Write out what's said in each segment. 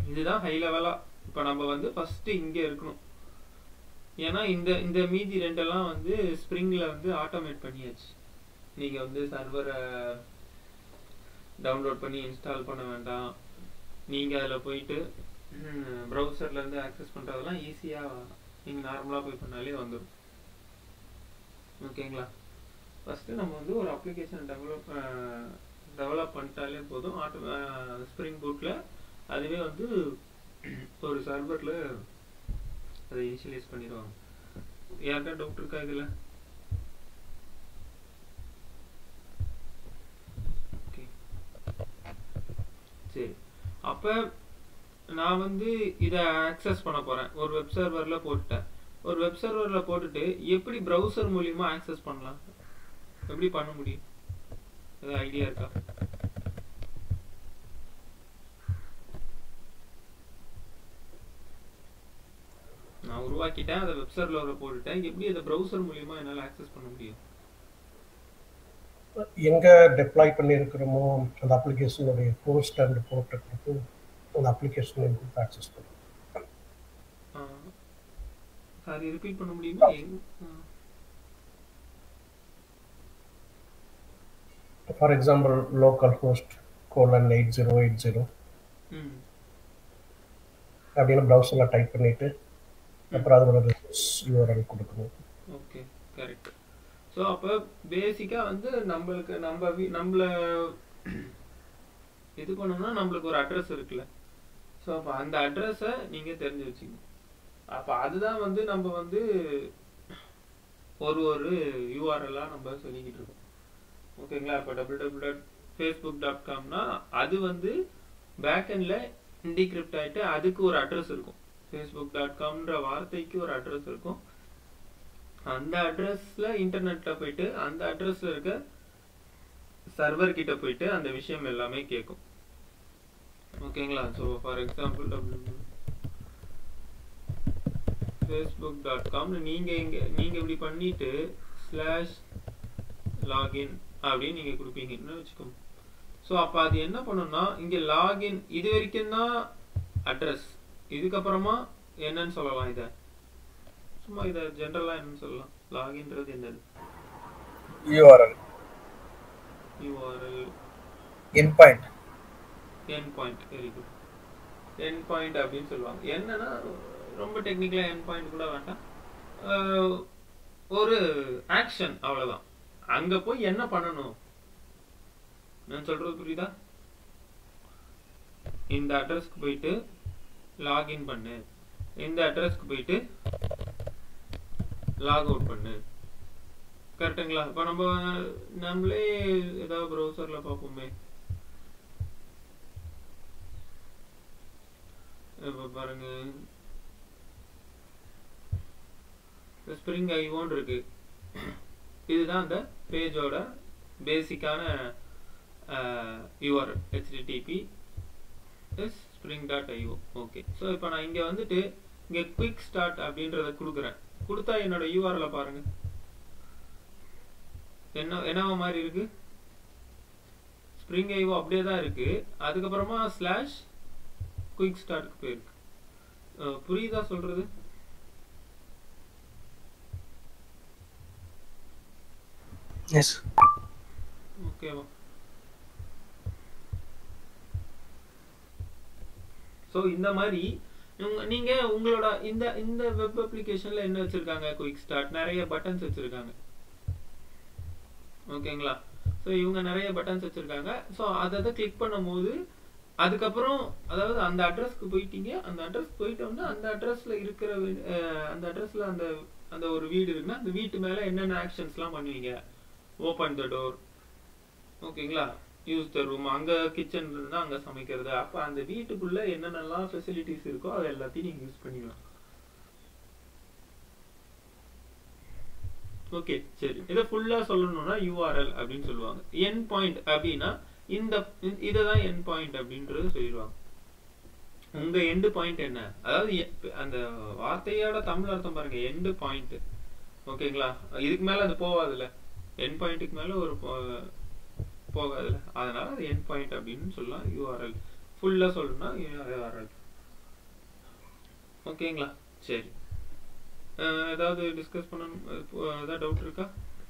இதுதான் ஹை லெவலாக இப்போ நம்ம வந்து ஃபஸ்ட்டு இங்கே இருக்கணும் ஏன்னா இந்த இந்த மீதி ரெண்டெல்லாம் வந்து ஸ்ப்ரிங்கில் வந்து ஆட்டோமேட் பண்ணியாச்சு நீங்கள் வந்து சர்வரை டவுன்லோட் பண்ணி இன்ஸ்டால் பண்ண வேண்டாம் நீங்கள் அதில் போயிட்டு ப்ரௌசர்லேருந்து ஆக்சஸ் பண்ணுறதெல்லாம் ஈஸியாக நீங்கள் நார்மலாக போய் பண்ணாலே வந்துடும் ஓகேங்களா ஃபஸ்ட்டு நம்ம வந்து ஒரு அப்ளிகேஷன் டெவலப் டெவலப் பண்ணிட்டாலே போதும் ஆட்டோ ஸ்ப்ரிங் பூட்டில் அதுவே வந்து ஒரு சர்வரில் அதை இனிஷியலைஸ் பண்ணிடுவாங்க யார்கிட்ட டவுட் இருக்கா இதில் ஓகே சரி அப்போ நான் வந்து இதை ஆக்சஸ் பண்ண போகிறேன் ஒரு வெப் சர்வரில் போட்டுட்டேன் ஒரு வெப் சர்வரில் போட்டுட்டு எப்படி ப்ரௌசர் மூலியமாக ஆக்சஸ் பண்ணலாம் எப்படி பண்ண முடியும் ஏதாவது ஐடியா இருக்கா நான் உருவாக்கிட்டேன் அதை வெப் சர்வரில் போட்டுட்டேன் எப்படி அதை ப்ரௌசர் மூலியமாக என்னால் ஆக்சஸ் பண்ண முடியும் எங்க டெப்ளாய் பண்ணியிருக்கிறோமோ அந்த அப்ளிகேஷனுடைய ஹோஸ்ட் அண்ட் போர்ட்டுக்கு அந்த அப்ளிகேஷனை கொடுத்து ஆக்சஸ் பண்ணுவோம் சாரி ரிப்பீட் பண்ண முடியுமா எங்க for example local host colon eight zero eight zero ம் அப்படின்னு ப்ரௌசரில் டைப் பண்ணிட்டு அப்புறம் அதோட யூஆர்எல் கொடுக்கணும் ஓகே கரெக்ட் ஸோ அப்போ பேசிக்காக வந்து நம்மளுக்கு நம்ம வீ நம்மள இது பண்ணணும்னா நம்மளுக்கு ஒரு அட்ரஸ் இருக்குல்ல ஸோ அப்போ அந்த அட்ரஸை நீங்கள் தெரிஞ்சு வச்சுக்கணும் அப்போ அதுதான் வந்து நம்ம வந்து ஒரு ஒரு யூஆர்எல்லாக நம்ம சொல்லிக்கிட்டு இருக்கோம் ஓகேங்களா இப்போ double double dot Facebook dot காம்னா அது வந்து பேக்எண்டில் இன்டிகிரிப்ட் ஆகிட்டு அதுக்கு ஒரு அட்ரஸ் இருக்கும் ஃபேஸ்புக் டாட் காம்ன்ற வார்த்தைக்கு ஒரு அட்ரஸ் இருக்கும் அந்த அட்ரஸ்ல இன்டர்நெட்ல போயிட்டு அந்த அட்ரஸ்ல இருக்க சர்வர் கிட்ட போயிட்டு அந்த விஷயம் எல்லாமே கேட்கும் ஓகேங்களா so for example Facebook dot com நீங்க இங்க நீங்க இப்படி பண்ணிட்டு ஸ்லாஷ் லாகின் அப்படின்னு நீங்க கொடுப்பீங்கன்னு வச்சுக்கோங்க ஸோ அப்போ அது என்ன பண்ணும்னா இங்க லாகின் இது வரைக்கும் தான் அட்ரஸ் இதுக்கப்புறமா என்னன்னு சொல்லலாம் இதை சும்மா இதை ஜென்ரலாக என்னன்னு சொல்லலாம் லாகின்றது என்னது URL URL end point end point very good end point அப்படின்னு சொல்லுவாங்க என்னன்னா ரொம்ப டெக்னிக்கலாக என் பாயிண்ட் கூட வேண்டாம் அஹ், ஒரு ஆக்ஷன் அவ்வளவுதான் அங்க போய் என்ன பண்ணணும் நான் சொல்றது புரியுதா இந்த அட்ரஸ்க்கு போயிட்டு லாகின் பண்ணு இந்த அட்ரஸ்க்கு போயிட்டு லாக் அவுட் பண்ணு கரெக்டுங்களா இப்போ நம்ம நம்மளே ஏதாவது ப்ரௌசர்ல பார்ப்போமே இப்போ பாருங்க ஸ்ப்ரிங் ஐஓன்னு இருக்கு இதுதான் அந்த பேஜோட பேசிக்கான URL HTTP S spring dot IO okay so இப்போ நான் இங்கே வந்துட்டு இங்கே குயிக் ஸ்டார்ட் அப்படின்றத கொடுக்குறேன் கொடுத்தா என்னோட யூஆர்எலை பாருங்க என்ன என்னவா மாதிரி இருக்கு ஸ்ப்ரிங் ஐஓ அப்படியே தான் இருக்கு அதுக்கப்புறமா ஸ்லாஷ் குயிக் ஸ்டார்ட்க்கு போயிருக்கு அஹ் புரியுதா சொல்றது எஸ் ஓகேவா ஸோ இந்த மாதிரி உங்க- நீங்க உங்களோட இந்த இந்த வெப் அப்ளிகேஷன்ல என்ன வச்சிருக்காங்க குயிக் ஸ்டார்ட் நிறைய பட்டன்ஸ் வச்சிருக்காங்க ஓகேங்களா ஸோ இவங்க நிறைய பட்டன்ஸ் வச்சிருக்காங்க ஸோ அதை அதை கிளிக் பண்ணும்போது அதுக்கப்புறம் அதாவது அந்த அட்ரஸ்க்கு போயிட்டீங்க அந்த அட்ரஸ் போயிட்டோம்னா அந்த அட்ரஸ்ல இருக்கிற வீ- அஹ் அந்த அட்ரஸ்ல அந்த அந்த ஒரு வீடு இருக்குன்னா அந்த வீட்டு மேல என்னென்ன ஆக்ஷன்ஸ்லாம் பண்ணுவீங்க ஓப்பன் த டோர் ஓகேங்களா யூஸ் த ரூம் அங்க கிச்சன் இருந்தா அங்க சமைக்கிறது அப்ப அந்த வீட்டுக்குள்ள என்னென்னலாம் ஃபெசிலிட்டிஸ் இருக்கோ அது எல்லாத்தையும் நீங்க யூஸ் பண்ணிக்கலாம் ஓகே சரி இதை ஃபுல்லா சொல்லணும்னா யூஆர்எல் அப்படின்னு சொல்லுவாங்க என் பாயிண்ட் அப்படின்னா இந்த இதை தான் என் பாயிண்ட் அப்படின்றது சொல்லிடுவாங்க உங்க எண்டு பாயிண்ட் என்ன அதாவது எ- அந்த வார்த்தையோட தமிழ் அர்த்தம் பாருங்க எண்டு பாயிண்ட் ஓகேங்களா இதுக்கு மேல அது போவாதுல்ல என் பாயிண்ட்டுக்கு மேல ஒரு போ- போகாதுல்ல அதனால அது என் பாயிண்ட் அப்படின்னு சொல்லலாம் யூஆர்எல் ஃபுல்லா சொல்லணும்னா யூஆர்எல் ஓகேங்களா சரி அஹ் ஏதாவது டிஸ்கஸ் பண்ணணும் அஹ் ஏதாவது டவுட் இருக்கா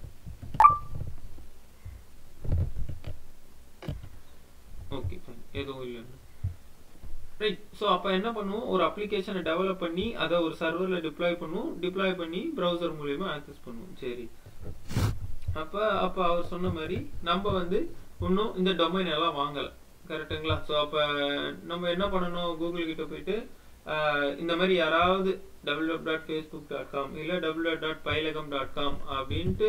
ஓகே ஃபைன் எதுவும் இல்லைன்னு ரைட் ஸோ அப்போ என்ன பண்ணுவோம் ஒரு அப்ளிகேஷனை டெவலப் பண்ணி அதை ஒரு சர்வரில் டிப்ளாய் பண்ணுவோம் டிப்ளாய் பண்ணி ப்ரௌசர் மூலியமா ஆக்சஸ் பண்ணுவோம் சரி அப்போ அப்போ அவர் சொன்ன மாதிரி நம்ம வந்து இன்னும் இந்த டொமைன் எல்லாம் வாங்கலை கரெக்டுங்களா ஸோ அப்போ நம்ம என்ன பண்ணணும் கூகுள் கிட்ட போயிட்டு ஆஹ், இந்த மாதிரி யாராவது W dot Facebook dot com இல்லை டபிள்யூ டாட் பைலகம் டாட் காம் அப்படின்ட்டு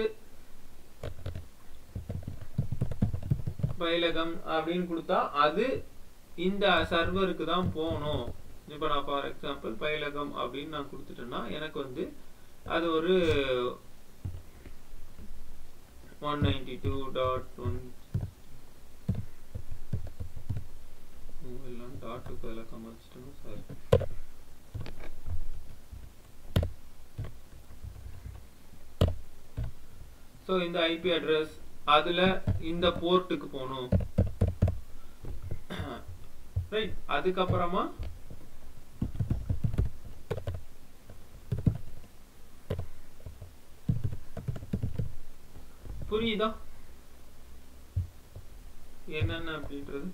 பைலகம் அப்படின்னு கொடுத்தா அது இந்த சர்வருக்கு தான் போகணும் இப்போ நான் ஃபார் எக்ஸாம்பிள் பைலகம் அப்படின்னு நான் கொடுத்துட்டேன்னா எனக்கு வந்து அது ஒரு one ninety two dot one எல்லாம் டாட்டுக்கு பதிலாக கமர்ச்சிட்டோம் சாரி ஸோ இந்த ஐபி அட்ரஸ் அதில் இந்த போர்ட்டுக்கு போகணும் ரைட் அதுக்கப்புறமா புரியுதா என்னென்ன அப்படின்றது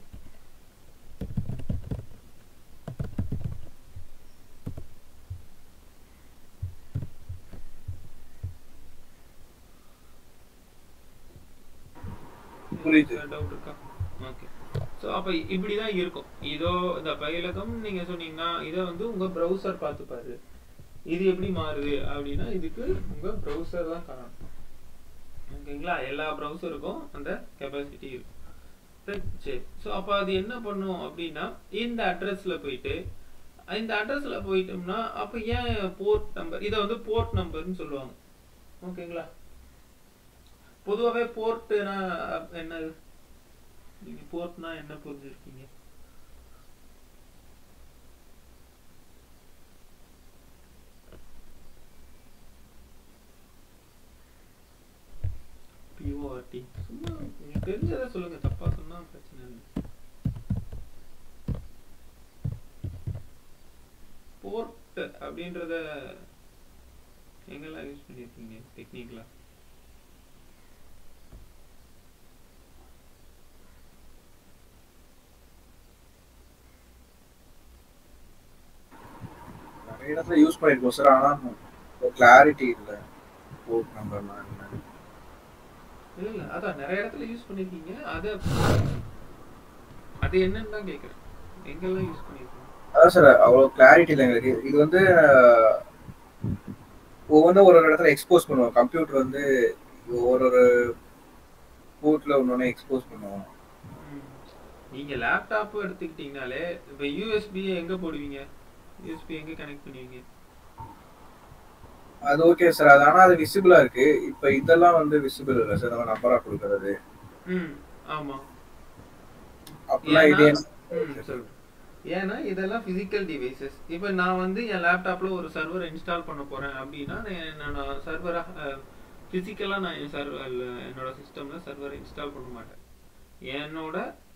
புரியுது. டவுட் இருக்கா ஓகே ஸோ அப்போ இப்படி தான் இருக்கும் இதோ இந்த பயிலகம் நீங்கள் சொன்னீங்கன்னா இதை வந்து உங்கள் ப்ரௌசர் பார்த்துப்பாரு இது எப்படி மாறுது அப்படின்னா இதுக்கு உங்கள் ப்ரௌசர் தான் காரணம் ஓகேங்களா எல்லா ப்ரௌசருக்கும் அந்த கெப்பாசிட்டி இருக்கும் Right, சரி ஸோ அப்போ அது என்ன பண்ணும் அப்படின்னா இந்த அட்ரஸில் போயிட்டு இந்த அட்ரஸில் போயிட்டோம்னா அப்போ ஏன் போர்ட் நம்பர் இதை வந்து போர்ட் நம்பர்னு சொல்லுவாங்க ஓகேங்களா பொதுவாகவே போர்ட்டுனா என்ன நீங்க போர்ட்னா என்ன புரிஞ்சிருக்கீங்க பிஓஆர்டி சும்மா உங்களுக்கு தெரிஞ்சதை சொல்லுங்க தப்பா சொன்னா பிரச்சனை இல்லை போர்ட் அப்படின்றத எங்கெல்லாம் யூஸ் பண்ணியிருக்கீங்க டெக்னிக்கலா நிறைய இடத்துல யூஸ் பண்ணிருக்கோம் சார் ஆனா கிளாரிட்டி இல்லை போர்ட் நம்பர்லாம் என்ன இல்ல இல்ல அதான் நிறைய இடத்துல யூஸ் பண்ணிருக்கீங்க அத அது என்னன்னு தான் கேக்குறேன் எங்கெல்லாம் யூஸ் பண்ணிருக்கீங்க அதான் சார் அவ்வளோ கிளாரிட்டி இல்லை எங்களுக்கு இது வந்து அஹ், ஒவ்வொன்றும் ஒரு ஒரு இடத்துல எக்ஸ்போஸ் பண்ணுவோம் கம்ப்யூட்டர் வந்து ஒரு ஒரு போர்ட்ல ஒன்று எக்ஸ்போஸ் பண்ணுவோம் ம். நீங்க லேப்டாப் எடுத்துக்கிட்டீங்கனாலே இப்ப யூஎஸ்பி எங்க போடுவீங்க யூஎஸ்பி எங்க கனெக்ட் பண்ணுவீங்க அது ஓகே சார் அது ஆனால் அது விசிபிளா இருக்கு இப்போ இதெல்லாம் வந்து விசிபிள் இல்லை சார் நம்ம நம்பரா கொடுக்கறது ம் ஆமா அப்படிலாம் இது ஏன்னா- ம், சொல்லு. ஏன்னா இதெல்லாம் பிசிக்கல் டிவைசஸ் இப்போ நான் வந்து என் லேப்டாப்ல ஒரு சர்வர் இன்ஸ்டால் பண்ண போறேன் அப்படின்னா நான் நான் சர்வரா பிசிக்கலா நான் என் சர்வர் என்னோட சிஸ்டம்ல சர்வரை இன்ஸ்டால் பண்ண மாட்டேன் என்னோட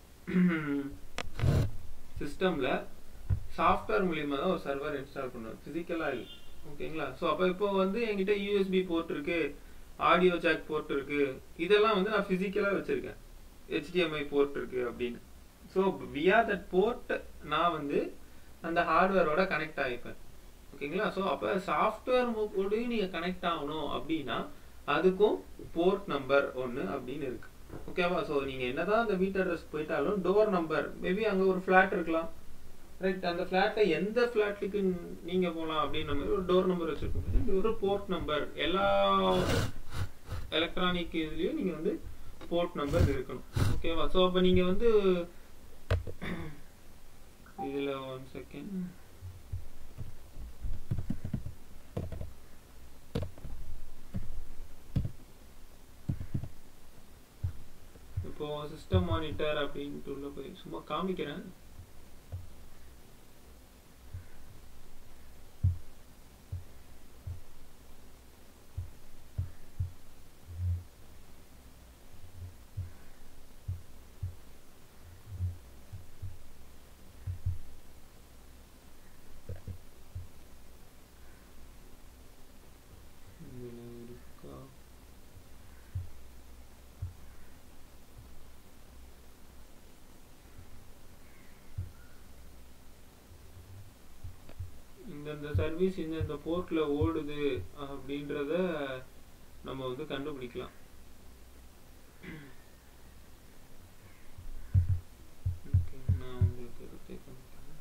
சிஸ்டம்ல சாஃப்ட்வேர் மூலியமா தான் ஒரு சர்வர் இன்ஸ்டால் பண்ணுவேன் பிசிக்கலா இல்லை ஓகேங்களா ஸோ அப்போ இப்போ வந்து என்கிட்ட யூஎஸ்பி போர்ட் இருக்கு ஆடியோ ஜாக் போர்ட் இருக்கு இதெல்லாம் வந்து நான் பிசிக்கலா வச்சிருக்கேன் HDMI போர்ட் இருக்கு அப்படின்னு ஸோ வியா தட் போர்ட் நான் வந்து அந்த ஹார்ட்வேரோட கனெக்ட் ஆகிப்பேன் ஓகேங்களா ஸோ அப்போ சாஃப்ட்வேர் கூடயும் நீங்கள் கனெக்ட் ஆகணும் அப்படின்னா அதுக்கும் போர்ட் நம்பர் ஒன்று அப்படின்னு இருக்கு ஓகேவா ஸோ நீங்கள் என்னதான் அந்த வீட்டு அட்ரஸ் போயிட்டாலும் டோர் நம்பர் மேபி அங்கே ஒரு ஃப்ளாட் இருக்கலாம் ரைட் அந்த ஃப்ளாட்டை எந்த ஃப்ளாட்டுக்கு நீங்கள் போகலாம் அப்படின்ற மாதிரி ஒரு டோர் நம்பர் வச்சுருக்கோம் இது ஒரு போர்ட் நம்பர் எல்லா எலக்ட்ரானிக் இதுலேயும் நீங்கள் வந்து போர்ட் நம்பர் இருக்கணும் ஓகேவா ஸோ அப்போ நீங்கள் வந்து இதில் ஒன் செகண்ட் இப்போ சிஸ்டம் மானிட்டர் அப்படின்ட்டு உள்ள போய் சும்மா காமிக்கிறேன் இந்த சர்வீஸ் இந்த இந்த போர்ட்ல ஓடுது அப்படின்றத நம்ம வந்து கண்டுபிடிக்கலாம் Okay, நான் உங்களுக்கு எடுத்து காமிக்கிறேன்.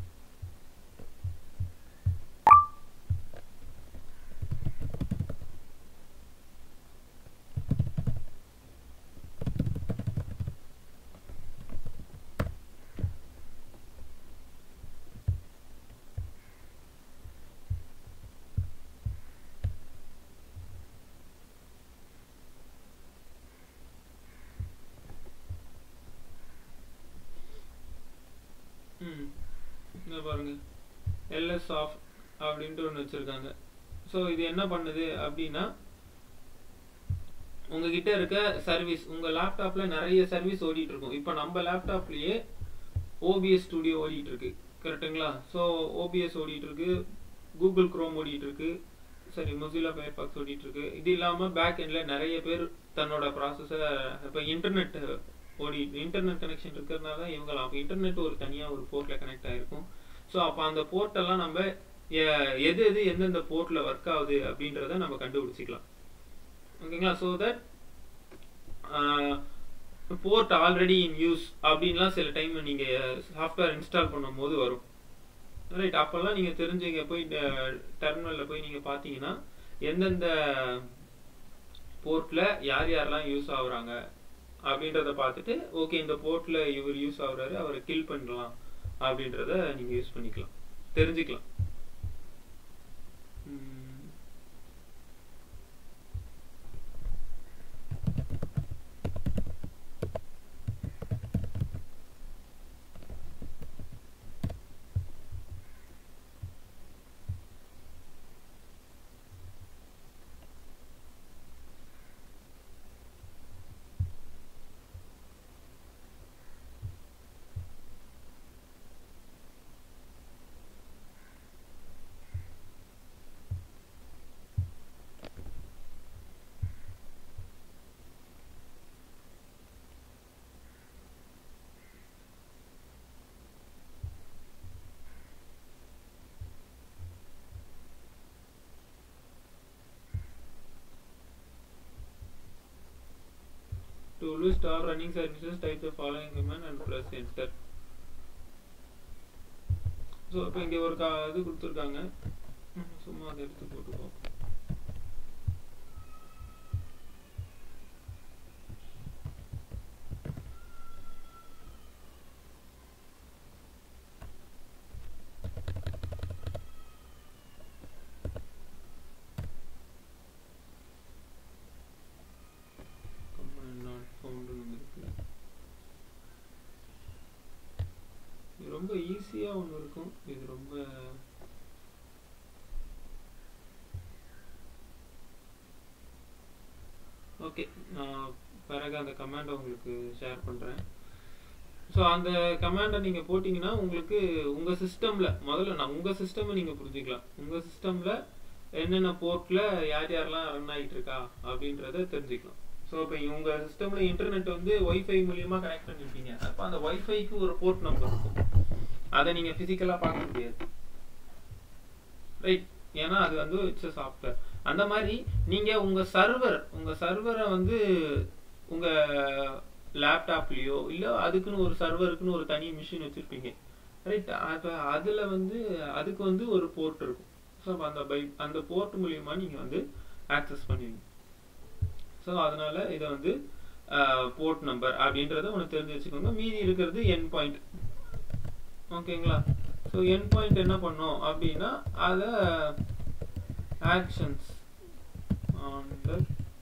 ம் இங்க பாருங்க எல்எஸ் ஆஃப் அப்படின்ட்டு ஒன்று வச்சுருக்காங்க ஸோ இது என்ன பண்ணுது அப்படின்னா உங்ககிட்ட இருக்க சர்வீஸ் உங்கள் லேப்டாப்பில் நிறைய சர்வீஸ் ஓடிட்டு இருக்கும் இப்போ நம்ம லேப்டாப்லேயே ஓபிஎஸ் ஸ்டுடியோ ஓடிட்டு இருக்கு கரெக்ட்டுங்களா ஸோ ஓபிஎஸ் ஓடிட்டு இருக்கு கூகுள் குரோம் ஓடிட்டு இருக்கு சரி மொசிலா ஃபயர்பாக்ஸ் ஓடிட்டு இருக்கு இது இல்லாமல் பேக் எண்டில் நிறைய பேர் தன்னோட ப்ராசஸை இப்போ இன்டர்நெட் ஓடி இன்டர்நெட் கனெக்ஷன் இருக்கிறதுனால இவங்களாம் அப்போ இன்டர்நெட் ஒரு தனியாக ஒரு போர்ட்டில் கனெக்ட் ஆகிருக்கும் ஸோ அப்போ அந்த போர்ட்டெல்லாம் நம்ம எ- எது எது எந்தெந்த போர்ட்டில் ஒர்க் ஆகுது அப்படின்றத நம்ம கண்டுபிடிச்சிக்கலாம் ஓகேங்களா so that port already in use அப்படின்லாம் சில டைம் நீங்கள் சாஃப்ட்வேர் இன்ஸ்டால் பண்ணும்போது வரும் ரைட் அப்போல்லாம் நீங்கள் தெரிஞ்சுங்க போய் டெர்மினலில் போய் நீங்கள் பார்த்தீங்கன்னா எந்தெந்த போர்ட்டில் யார் யாரெல்லாம் யூஸ் ஆகுறாங்க அப்படின்றத பார்த்துட்டு ஓகே இந்த போர்ட்டில் இவர் யூஸ் ஆகுறாரு அவரை கில் பண்ணலாம் அப்படின்றத நீங்கள் யூஸ் பண்ணிக்கலாம் தெரிஞ்சுக்கலாம் ம். To list all running services, type the following command and press enter. So இப்போ இங்கே ஒரு கா இது கொடுத்துருக்காங்க ம், சும்மா அதை எடுத்து போட்டுப்போம் command not found னு வந்திருக்கு இது ரொம்ப ஈஸியா ஒன்று இருக்கும் இது ரொம்ப ஓகே நான் பிறகு அந்த கமாண்டை உங்களுக்கு ஷேர் பண்ணுறேன் ஸோ அந்த கமாண்டை நீங்கள் போட்டிங்கன்னா உங்களுக்கு உங்கள் சிஸ்டமில் முதல்ல நான் உங்கள் சிஸ்டமை நீங்கள் புரிஞ்சுக்கலாம் உங்கள் சிஸ்டமில் என்னென்ன போர்ட்டில் யார் யாரெல்லாம் ரன் ஆகிட்டு இருக்கா அப்படின்றத தெரிஞ்சுக்கலாம் ஸோ இப்போ உங்கள் சிஸ்டமில் இன்டர்நெட் வந்து ஒய்ஃபை மூலியமாக கனெக்ட் பண்ணிருக்கீங்க அப்போ அந்த ஒய்ஃபைக்கு ஒரு போர்ட் நம்பர் இருக்கும் அதை நீங்கள் ஃபிசிக்கலாக பார்க்க முடியாது ரைட் ஏன்னா அது வந்து இட்ஸ் சாஃப்ட்வேர் அந்த மாதிரி நீங்கள் உங்கள் சர்வர் உங்கள் சர்வரை வந்து உங்கள் லேப்டாப்லேயோ இல்லை அதுக்குன்னு ஒரு சர்வருக்குன்னு ஒரு தனி மிஷின் வச்சுருப்பீங்க ரைட் அப்போ அதில் வந்து அதுக்கு வந்து ஒரு போர்ட் இருக்கும் ஸோ அப்போ அந்த பை அந்த போர்ட் மூலியமாக நீங்கள் வந்து ஆக்சஸ் பண்ணுவீங்க ஸோ அதனால இதை வந்து போர்ட் நம்பர் அப்படின்றத ஒன்று தெரிஞ்சு வச்சுக்கோங்க மீதி இருக்கிறது என் பாயிண்ட் ஓகேங்களா ஸோ என் பாயிண்ட் என்ன பண்ணோம் அப்படின்னா அதை ஆக்ஷன்ஸ் ஆன்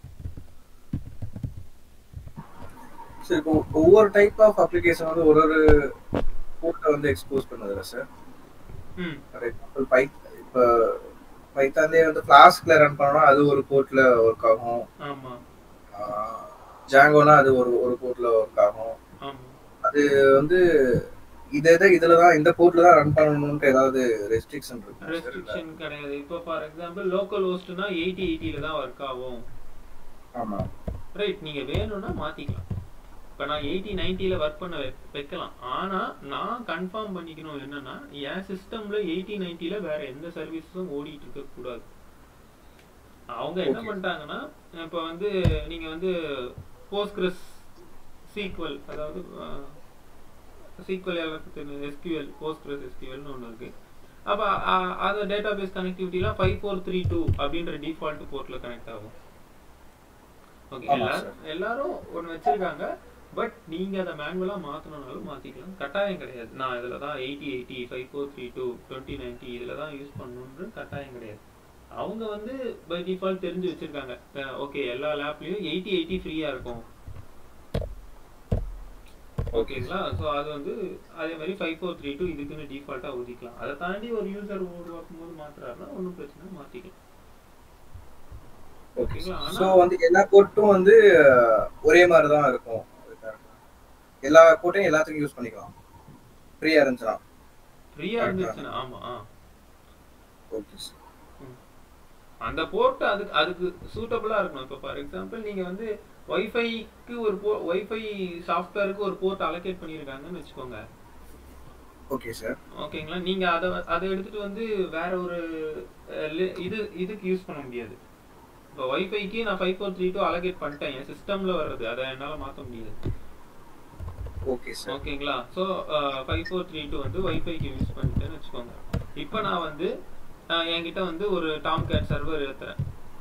சார் இப்போ ஒவ்வொரு டைப் ஆஃப் அப்ளிகேஷன் வந்து ஒரு ஒரு போர்ட்டை வந்து எக்ஸ்போஸ் பண்ணுதுல சார் ம் ஃபார் எக்ஸாம்பிள் பை இப்போ பைத்தான்லேயே வந்து ஃப்ளாஸ்க்ல ரன் பண்ணோம்னா அது ஒரு போர்ட்ல ஒர்க் ஆகும் ஆமாம் ஜாங்கோனா அது ஒரு ஒரு போர்ட்ல ஒர்க் ஆகும் ஆமாம் அது வந்து இதை இதை இதுல தான் இந்த போர்ட்ல தான் ரன் பண்ணணும்னு ஏதாவது ரெஸ்ட்ரிக்ஷன் இருக்கு ரெஸ்ட்ரிக்ஷன் கிடையாது இப்போ ஃபார் எக்ஸாம்பிள் லோக்கல் ஹோஸ்ட்னா எயிட்டி எயிட்டியில் தான் ஒர்க் ஆகும் ஆமா ரைட் நீங்கள் வேணும்னா மாற்றிக்கலாம் இப்போ நான் எயிட்டி நைன்ட்டியில் ஒர்க் பண்ண வை- வைக்கலாம் ஆனால் நான் கன்ஃபார்ம் பண்ணிக்கணும் என்னன்னா என் சிஸ்டமில் எயிட்டி நைன்ட்டியில் வேற எந்த சர்வீஸும் ஓடிட்டு இருக்கக்கூடாது அவங்க என்ன Okay. பண்ணிட்டாங்கன்னா இப்போ வந்து நீங்கள் வந்து போஸ்ட்கிரஸ் சீக்வல் அதாவது சீக்வல் எல்லாத்துக்கும் எஸ்கியூஎல் போஸ்ட்கிரஸ் எஸ்கியூஎல்னு ஒன்று இருக்கு அப்போ அது டேட்டா பேஸ் கனெக்டிவிட்டிலாம் ஃபைவ் ஃபோர் த்ரீ டூ அப்படின்ற டிஃபால்ட் போர்ட்டில் கனெக்ட் ஆகும் ஓகே ஆமா, எல்லாரும் எல்லாரும் ஒன்று வச்சிருக்காங்க பட் நீங்க அதை மேனுவலா மாத்தணும்னாலும் மாத்திக்கலாம் கட்டாயம் கிடையாது நான் இதுல தான் eighty eighty five four three two twenty ninety இதுல தான் யூஸ் பண்ணணுன்ற கட்டாயம் கிடையாது அவங்க வந்து பை டிஃபால்ட் தெரிஞ்சு வச்சிருக்காங்க ஓகே எல்லா லேப்லயும் எயிட்டி எயிட்டி ஃப்ரீயா இருக்கும் ஓகேங்களா ஸோ அது வந்து அதே மாதிரி ஃபைவ் ஃபோர் த்ரீ டூ இதுக்குன்னு டிஃபால்ட்டாக ஒதுக்கலாம் அதை தாண்டி ஒரு யூசர் உருவாக்கும் போது மாத்துறாருன்னா ஒன்றும் பிரச்சனை இல்லை, மாத்திக்கலாம் ஓகே ஓகேங்களா ஸோ ஆனா வந்து எல்லா கோட்டும் வந்து அஹ், ஒரே மாதிரி தான் இருக்கும் அது correct ஆ? எல்லா கோட்டையும் எல்லாத்துக்கும் யூஸ் பண்ணிக்கலாம் ஃப்ரீயா இருந்துச்சுன்னா ஃப்ரீயா Correct. இருந்துச்சுன்னா ஆமா ஆ ஓகே சார் அந்த போர்ட் அதுக்கு அதுக்கு சூட்டபிளா இருக்கணும் இப்போ ஃபார் எக்ஸாம்பிள் நீங்க வந்து ஒய்ஃபைக்கு ஒரு போ ஒய்ஃபை சாஃப்ட்வேருக்கு ஒரு போர்ட் அலோகேட் பண்ணியிருக்காங்கன்னு வச்சுக்கோங்க ஓகே சார் ஓகேங்களா நீங்க அதை அதை எடுத்துட்டு வந்து வேற ஒரு அஹ், li- இது இதுக்கு யூஸ் பண்ண முடியாது இப்போ ஒய்ஃபைக்கு நான் five four three two allocate பண்ணிட்டேன் என் சிஸ்டம்ல வர்றது அதை என்னால மாத்த முடியாது ஓகே சார் ஓகேங்களா so five four three two வந்து ஒய்ஃபைக்கு யூஸ் பண்ணிட்டேன்னு வச்சுக்கோங்க இப்போ நான் வந்து அஹ், என்கிட்ட வந்து ஒரு டாம் கேட் சர்வர் ஏத்துறேன்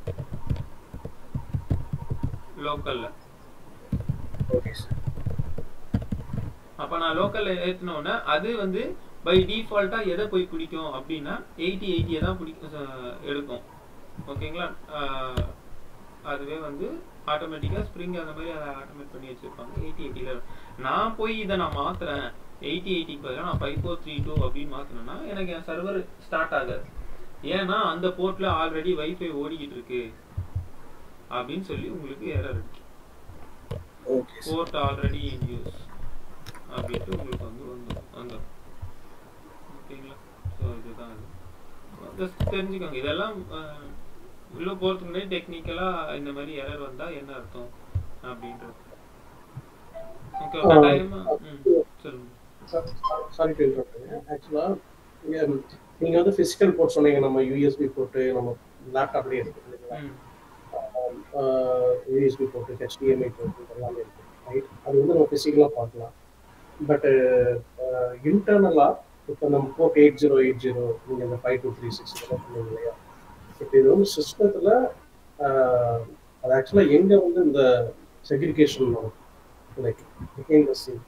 லோக்கல்ல ஓகே சார் அப்ப நான் லோக்கல்ல ஏத்தின உடனே அது வந்து பை டிஃபால்ட்டா எதை போய் பிடிக்கும் அப்படின்னா எயிட்டி எயிட்டியை தான் பிடிக்கும் அஹ், எடுக்கும் ஓகேங்களா அஹ், அதுவே வந்து ஆட்டோமேட்டிக்கா ஸ்ப்ரிங் அந்த மாதிரி அதை ஆட்டோமேட் பண்ணி வச்சிருப்பாங்க எயிட்டி எயிட்டில நான் போய் இதை நான் மாத்துறேன் எயிட்டி எயிட்டிக்கு பதிலாக நான் ஃபைவ் ஃபோர் த்ரீ டூ அப்படின்னு மாத்தினேன்னா எனக்கு என் சர்வர் ஸ்டார்ட் ஆகாது ஏன்னா அந்த போர்ட்ல ஆல்ரெடி வைஃபை ஓடிக்கிட்டு இருக்கு அப்படின்னு சொல்லி உங்களுக்கு எரர் இருக்கு okay sir port already in use அப்படின்ட்டு உங்களுக்கு வந்து வந்து வந்துடும் ஓகேங்களா ஸோ இதுதான் இது ஜஸ்ட் தெரிஞ்சுக்கோங்க இதெல்லாம் அஹ், உள்ள போகிறதுக்கு முன்னாடி டெக்னிக்கலாக இந்த மாதிரி எரர் வந்தால் என்ன அர்த்தம் அப்படின்றது ஓகே ஓகே ஆ, டைம் ம் சொல்லுங்க சாரி டு இன்டர்ப்ட் ஆக்சுவலா நீங்க வந்து பிசிக்கல் போர்ட் சொன்னீங்க நம்ம யூஎஸ்பி போட்டு நம்ம லேப்டாப்லயே இருக்கு இல்லைங்களா ம் யூஎஸ்பி போட்டு ஹெச்டிஎம்ஐ போட்டு எல்லாமே இருக்கு ரைட் அது வந்து நம்ம ஃபிசிக்கலாக பார்க்கலாம் பட் இன்டர்னலாக இப்போ நம்ம port eight zero eight zero நீங்கள் இந்த ஃபைவ் டூ த்ரீ சிக்ஸ் இதெல்லாம் சொன்னீங்க இல்லையா இப்போ இது வந்து சிஸ்டத்தில் அது ஆக்சுவலாக எங்கே வந்து இந்த segregation like behind the scene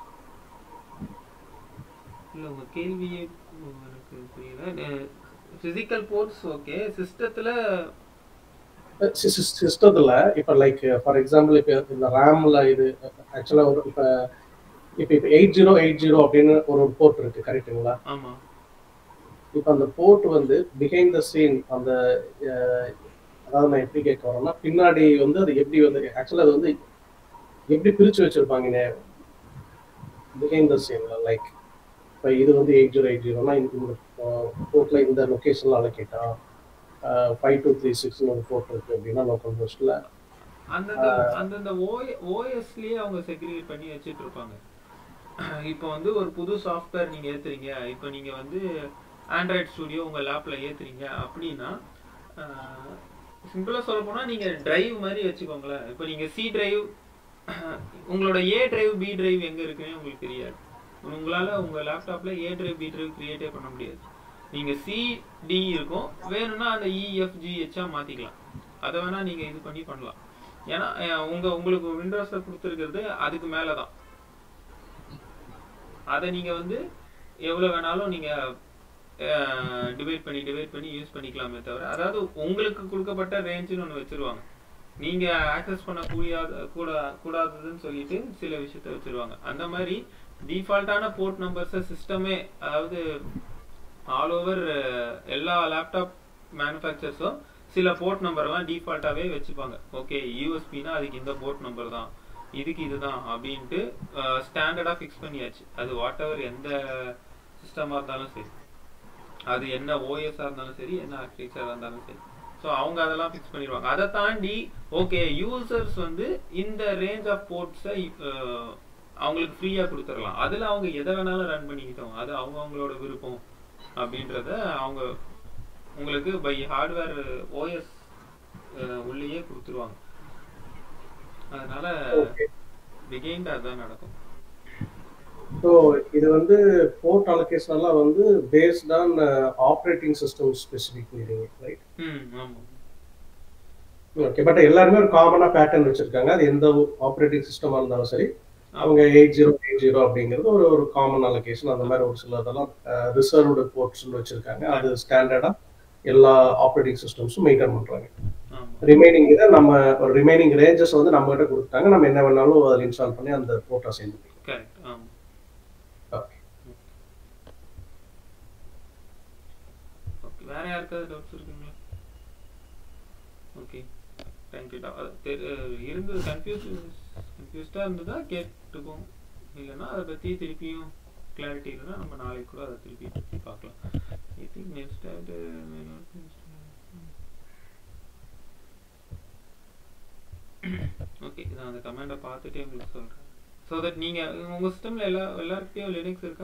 இல்லை உங்கள் கேள்வியே எனக்கு புரியல ஃபிசிக்கல் போர்ட்ஸ் ஓகே சிஸ்டத்தில் சிஸ்டத்தில் இப்போ லைக் ஃபார் எக்ஸாம்பிள் இப்போ இந்த ரேமில் இது ஆக்சுவலாக ஒரு இப்போ இப்போ இப்போ எயிட் ஜீரோ எயிட் ஜீரோ அப்படின்னு ஒரு போர்ட் இருக்கு கரெக்டுங்களா ஆமாம் இப்போ அந்த போர்ட் வந்து பிஹைண்ட் த சீன் அந்த அஹ், அதாவது நான் எப்படி கேட்க வரேன்னா பின்னாடி வந்து அது எப்படி வந்து ஆக்சுவலாக அது வந்து எப்படி பிரிச்சு வச்சிருப்பாங்க பிஹைண்ட் த சீன்ல லைக் இப்போ இது வந்து எயிட் ஜீரோ எயிட் ஜீரோனா இந்த போர்ட்ல இந்த லொக்கேஷன்ல அலோகேட்டா ஃபைவ் டூ த்ரீ சிக்ஸ்னு ஒரு போர்ட் இருக்கு அப்படின்னா லோக்கல் ஹோஸ்ட்ல அந்தந்த அந்தந்த ஓஎ ஓஎஸ்லயே அவங்க செக்ரிகேட் பண்ணி வச்சுட்டு இருப்பாங்க இப்போ வந்து ஒரு புது சாஃப்ட்வேர் நீங்க ஏத்துறீங்க இப்போ நீங்க வந்து ஆண்ட்ராய்ட் ஸ்டுடியோ உங்க லேப்ல ஏத்துறீங்க அப்படின்னா சிம்பிளா சொல்ல போனா நீங்க டிரைவ் மாதிரி வச்சுக்கோங்களேன் இப்போ நீங்க சி டிரைவ் உங்களோட ஏ டிரைவ் பி டிரைவ் எங்க இருக்குன்னு உங்களுக்கு தெரியாது உங்களால உங்க லேப்டாப்ல ஏ டிரைவ் பி டிரைவ் கிரியேட்டே பண்ண முடியாது நீங்க சி டி இருக்கும் வேணும்னா அந்த இஎஃப்ஜிஹெச்சா மாத்திக்கலாம் அதை வேணா நீங்க இது பண்ணி பண்ணலாம் ஏன்னா அஹ், உங்க உங்களுக்கு விண்டோஸ்ல கொடுத்துருக்கிறது அதுக்கு மேல தான் அதை நீங்க வந்து எவ்வளவு வேணாலும் நீங்க டிவைட் பண்ணி டிவைட் பண்ணி யூஸ் பண்ணிக்கலாமே தவிர அதாவது உங்களுக்கு கொடுக்கப்பட்ட ரேஞ்சுன்னு ஒன்று வச்சிருவாங்க நீங்க ஆக்சஸ் பண்ண கூடாத கூட கூடாததுன்னு சொல்லிட்டு சில விஷயத்த வச்சிருவாங்க அந்த மாதிரி டிஃபால்ட்டான போர்ட் நம்பர்ஸை சிஸ்டமே அதாவது ஆல் ஓவர் எல்லா லேப்டாப் மேனுஃபேக்சர்ஸும் சில போர்ட் நம்பர்லாம் டிஃபால்ட்டாகவே வச்சுப்பாங்க ஓகே யூஎஸ்பினா அதுக்கு இந்த போர்ட் நம்பர் தான் இதுக்கு இதுதான் அப்படின்ட்டு ஸ்டாண்டர்டாக ஃபிக்ஸ் பண்ணியாச்சு அது வாட் எவர் எந்த சிஸ்டமாக இருந்தாலும் சரி அது என்ன ஓஎஸ்ஸாக இருந்தாலும் சரி என்ன ஆர்கிடெக்சராக இருந்தாலும் சரி ஸோ அவங்க அதெல்லாம் ஃபிக்ஸ் பண்ணிடுவாங்க அதை தாண்டி ஓகே யூசர்ஸ் வந்து இந்த ரேஞ்ச் ஆஃப் போர்ட்ஸை அவங்களுக்கு ஃப்ரீயாக கொடுத்துடலாம் அதில் அவங்க எதை வேணாலும் ரன் பண்ணிக்கிட்டோம் அது அவங்க அவங்களோட விருப்பம் அப்படின்றத அவங்க உங்களுக்கு பை ஹார்ட்வேர் ஓஎஸ் உள்ளேயே கொடுத்துருவாங்க அதனால ஓகே பிகைண்ட் அதுதான் நடக்கும் ஸோ இது வந்து போர்ட் அலோகேஷன் எல்லாம் வந்து based on operating system specific meeting right ம் ஆமாம் ஓகே பட் எல்லாருமே ஒரு காமனா பேட்டர்ன் வச்சிருக்காங்க அது எந்த ஆப்ரேட்டிங் சிஸ்டமா இருந்தாலும் சரி அவங்க எயிட் ஜீரோ எயிட் ஜீரோ அப்படிங்கிறது ஒரு ஒரு காமன் அலோகேஷன் அந்த மாதிரி ஒரு சில இதெல்லாம் ரிசர்வ்டு போர்ட்ஸ்னு வச்சிருக்காங்க அது ஸ்டாண்டர்டா எல்லா ஆப்ரேட்டிங் சிஸ்டம்ஸும் மெயின்டைன் பண்றாங்க ஆமாம் ரிமைனிங் இதை நம்ம ஒரு ரிமைனிங் ரேஞ்சஸ் வந்து நம்ம கிட்ட கொடுத்துட்டாங்க நம்ம என்ன வேணாலும் அதில் இன்ஸ்டால் பண்ணி அந்த போர்ட் அசைன் பண்ணிக்கலாம் கரெக்ட் ஆமாம் ஓகே ஓகே வேற யாருக்காவது டவுட்ஸ் இருக்குங்களா ஓகே தேங்க்யூ இருந்தது கன்ஃபியூஸ் கன்ஃபியூஸ்டாக இருந்ததா கேட்டுக்கோங்க இல்லைன்னா அதை பற்றி திருப்பியும் கிளாரிட்டி இல்லைன்னா நம்ம நாளைக்கு கூட அதை திருப்பி பார்க்கலாம் ஐ திங்க் நெக்ஸ்ட் ஓகே நான் அந்த கமெண்டை பார்த்துட்டே உங்களுக்கு சொல்கிறேன் ஸோ தட் நீங்கள் உங்கள் சிஸ்டமில் எல்லா எல்லாருக்கிட்டையும் லினக்ஸ் இருக்கா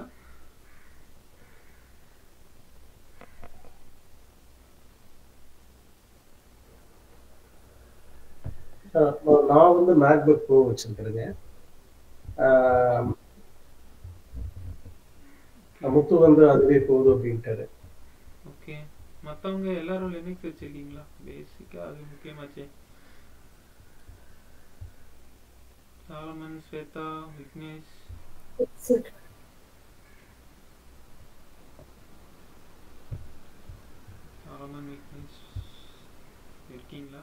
அஹ் நான் வந்து மேக்புக் ப்ரோ வச்சிருக்கிறேங்க ஆஹ் முத்து வந்து அதுவே போதும் அப்படின்ட்டாரு ஓகே மற்றவங்க எல்லாரும் லினக்ஸ் வச்சிருக்கீங்களா பேசிக்காக அது முக்கியமாச்சே சாலமன் ஸ்வேதா விக்னேஷ் சாலமன் விக்னேஷ் இருக்கீங்களா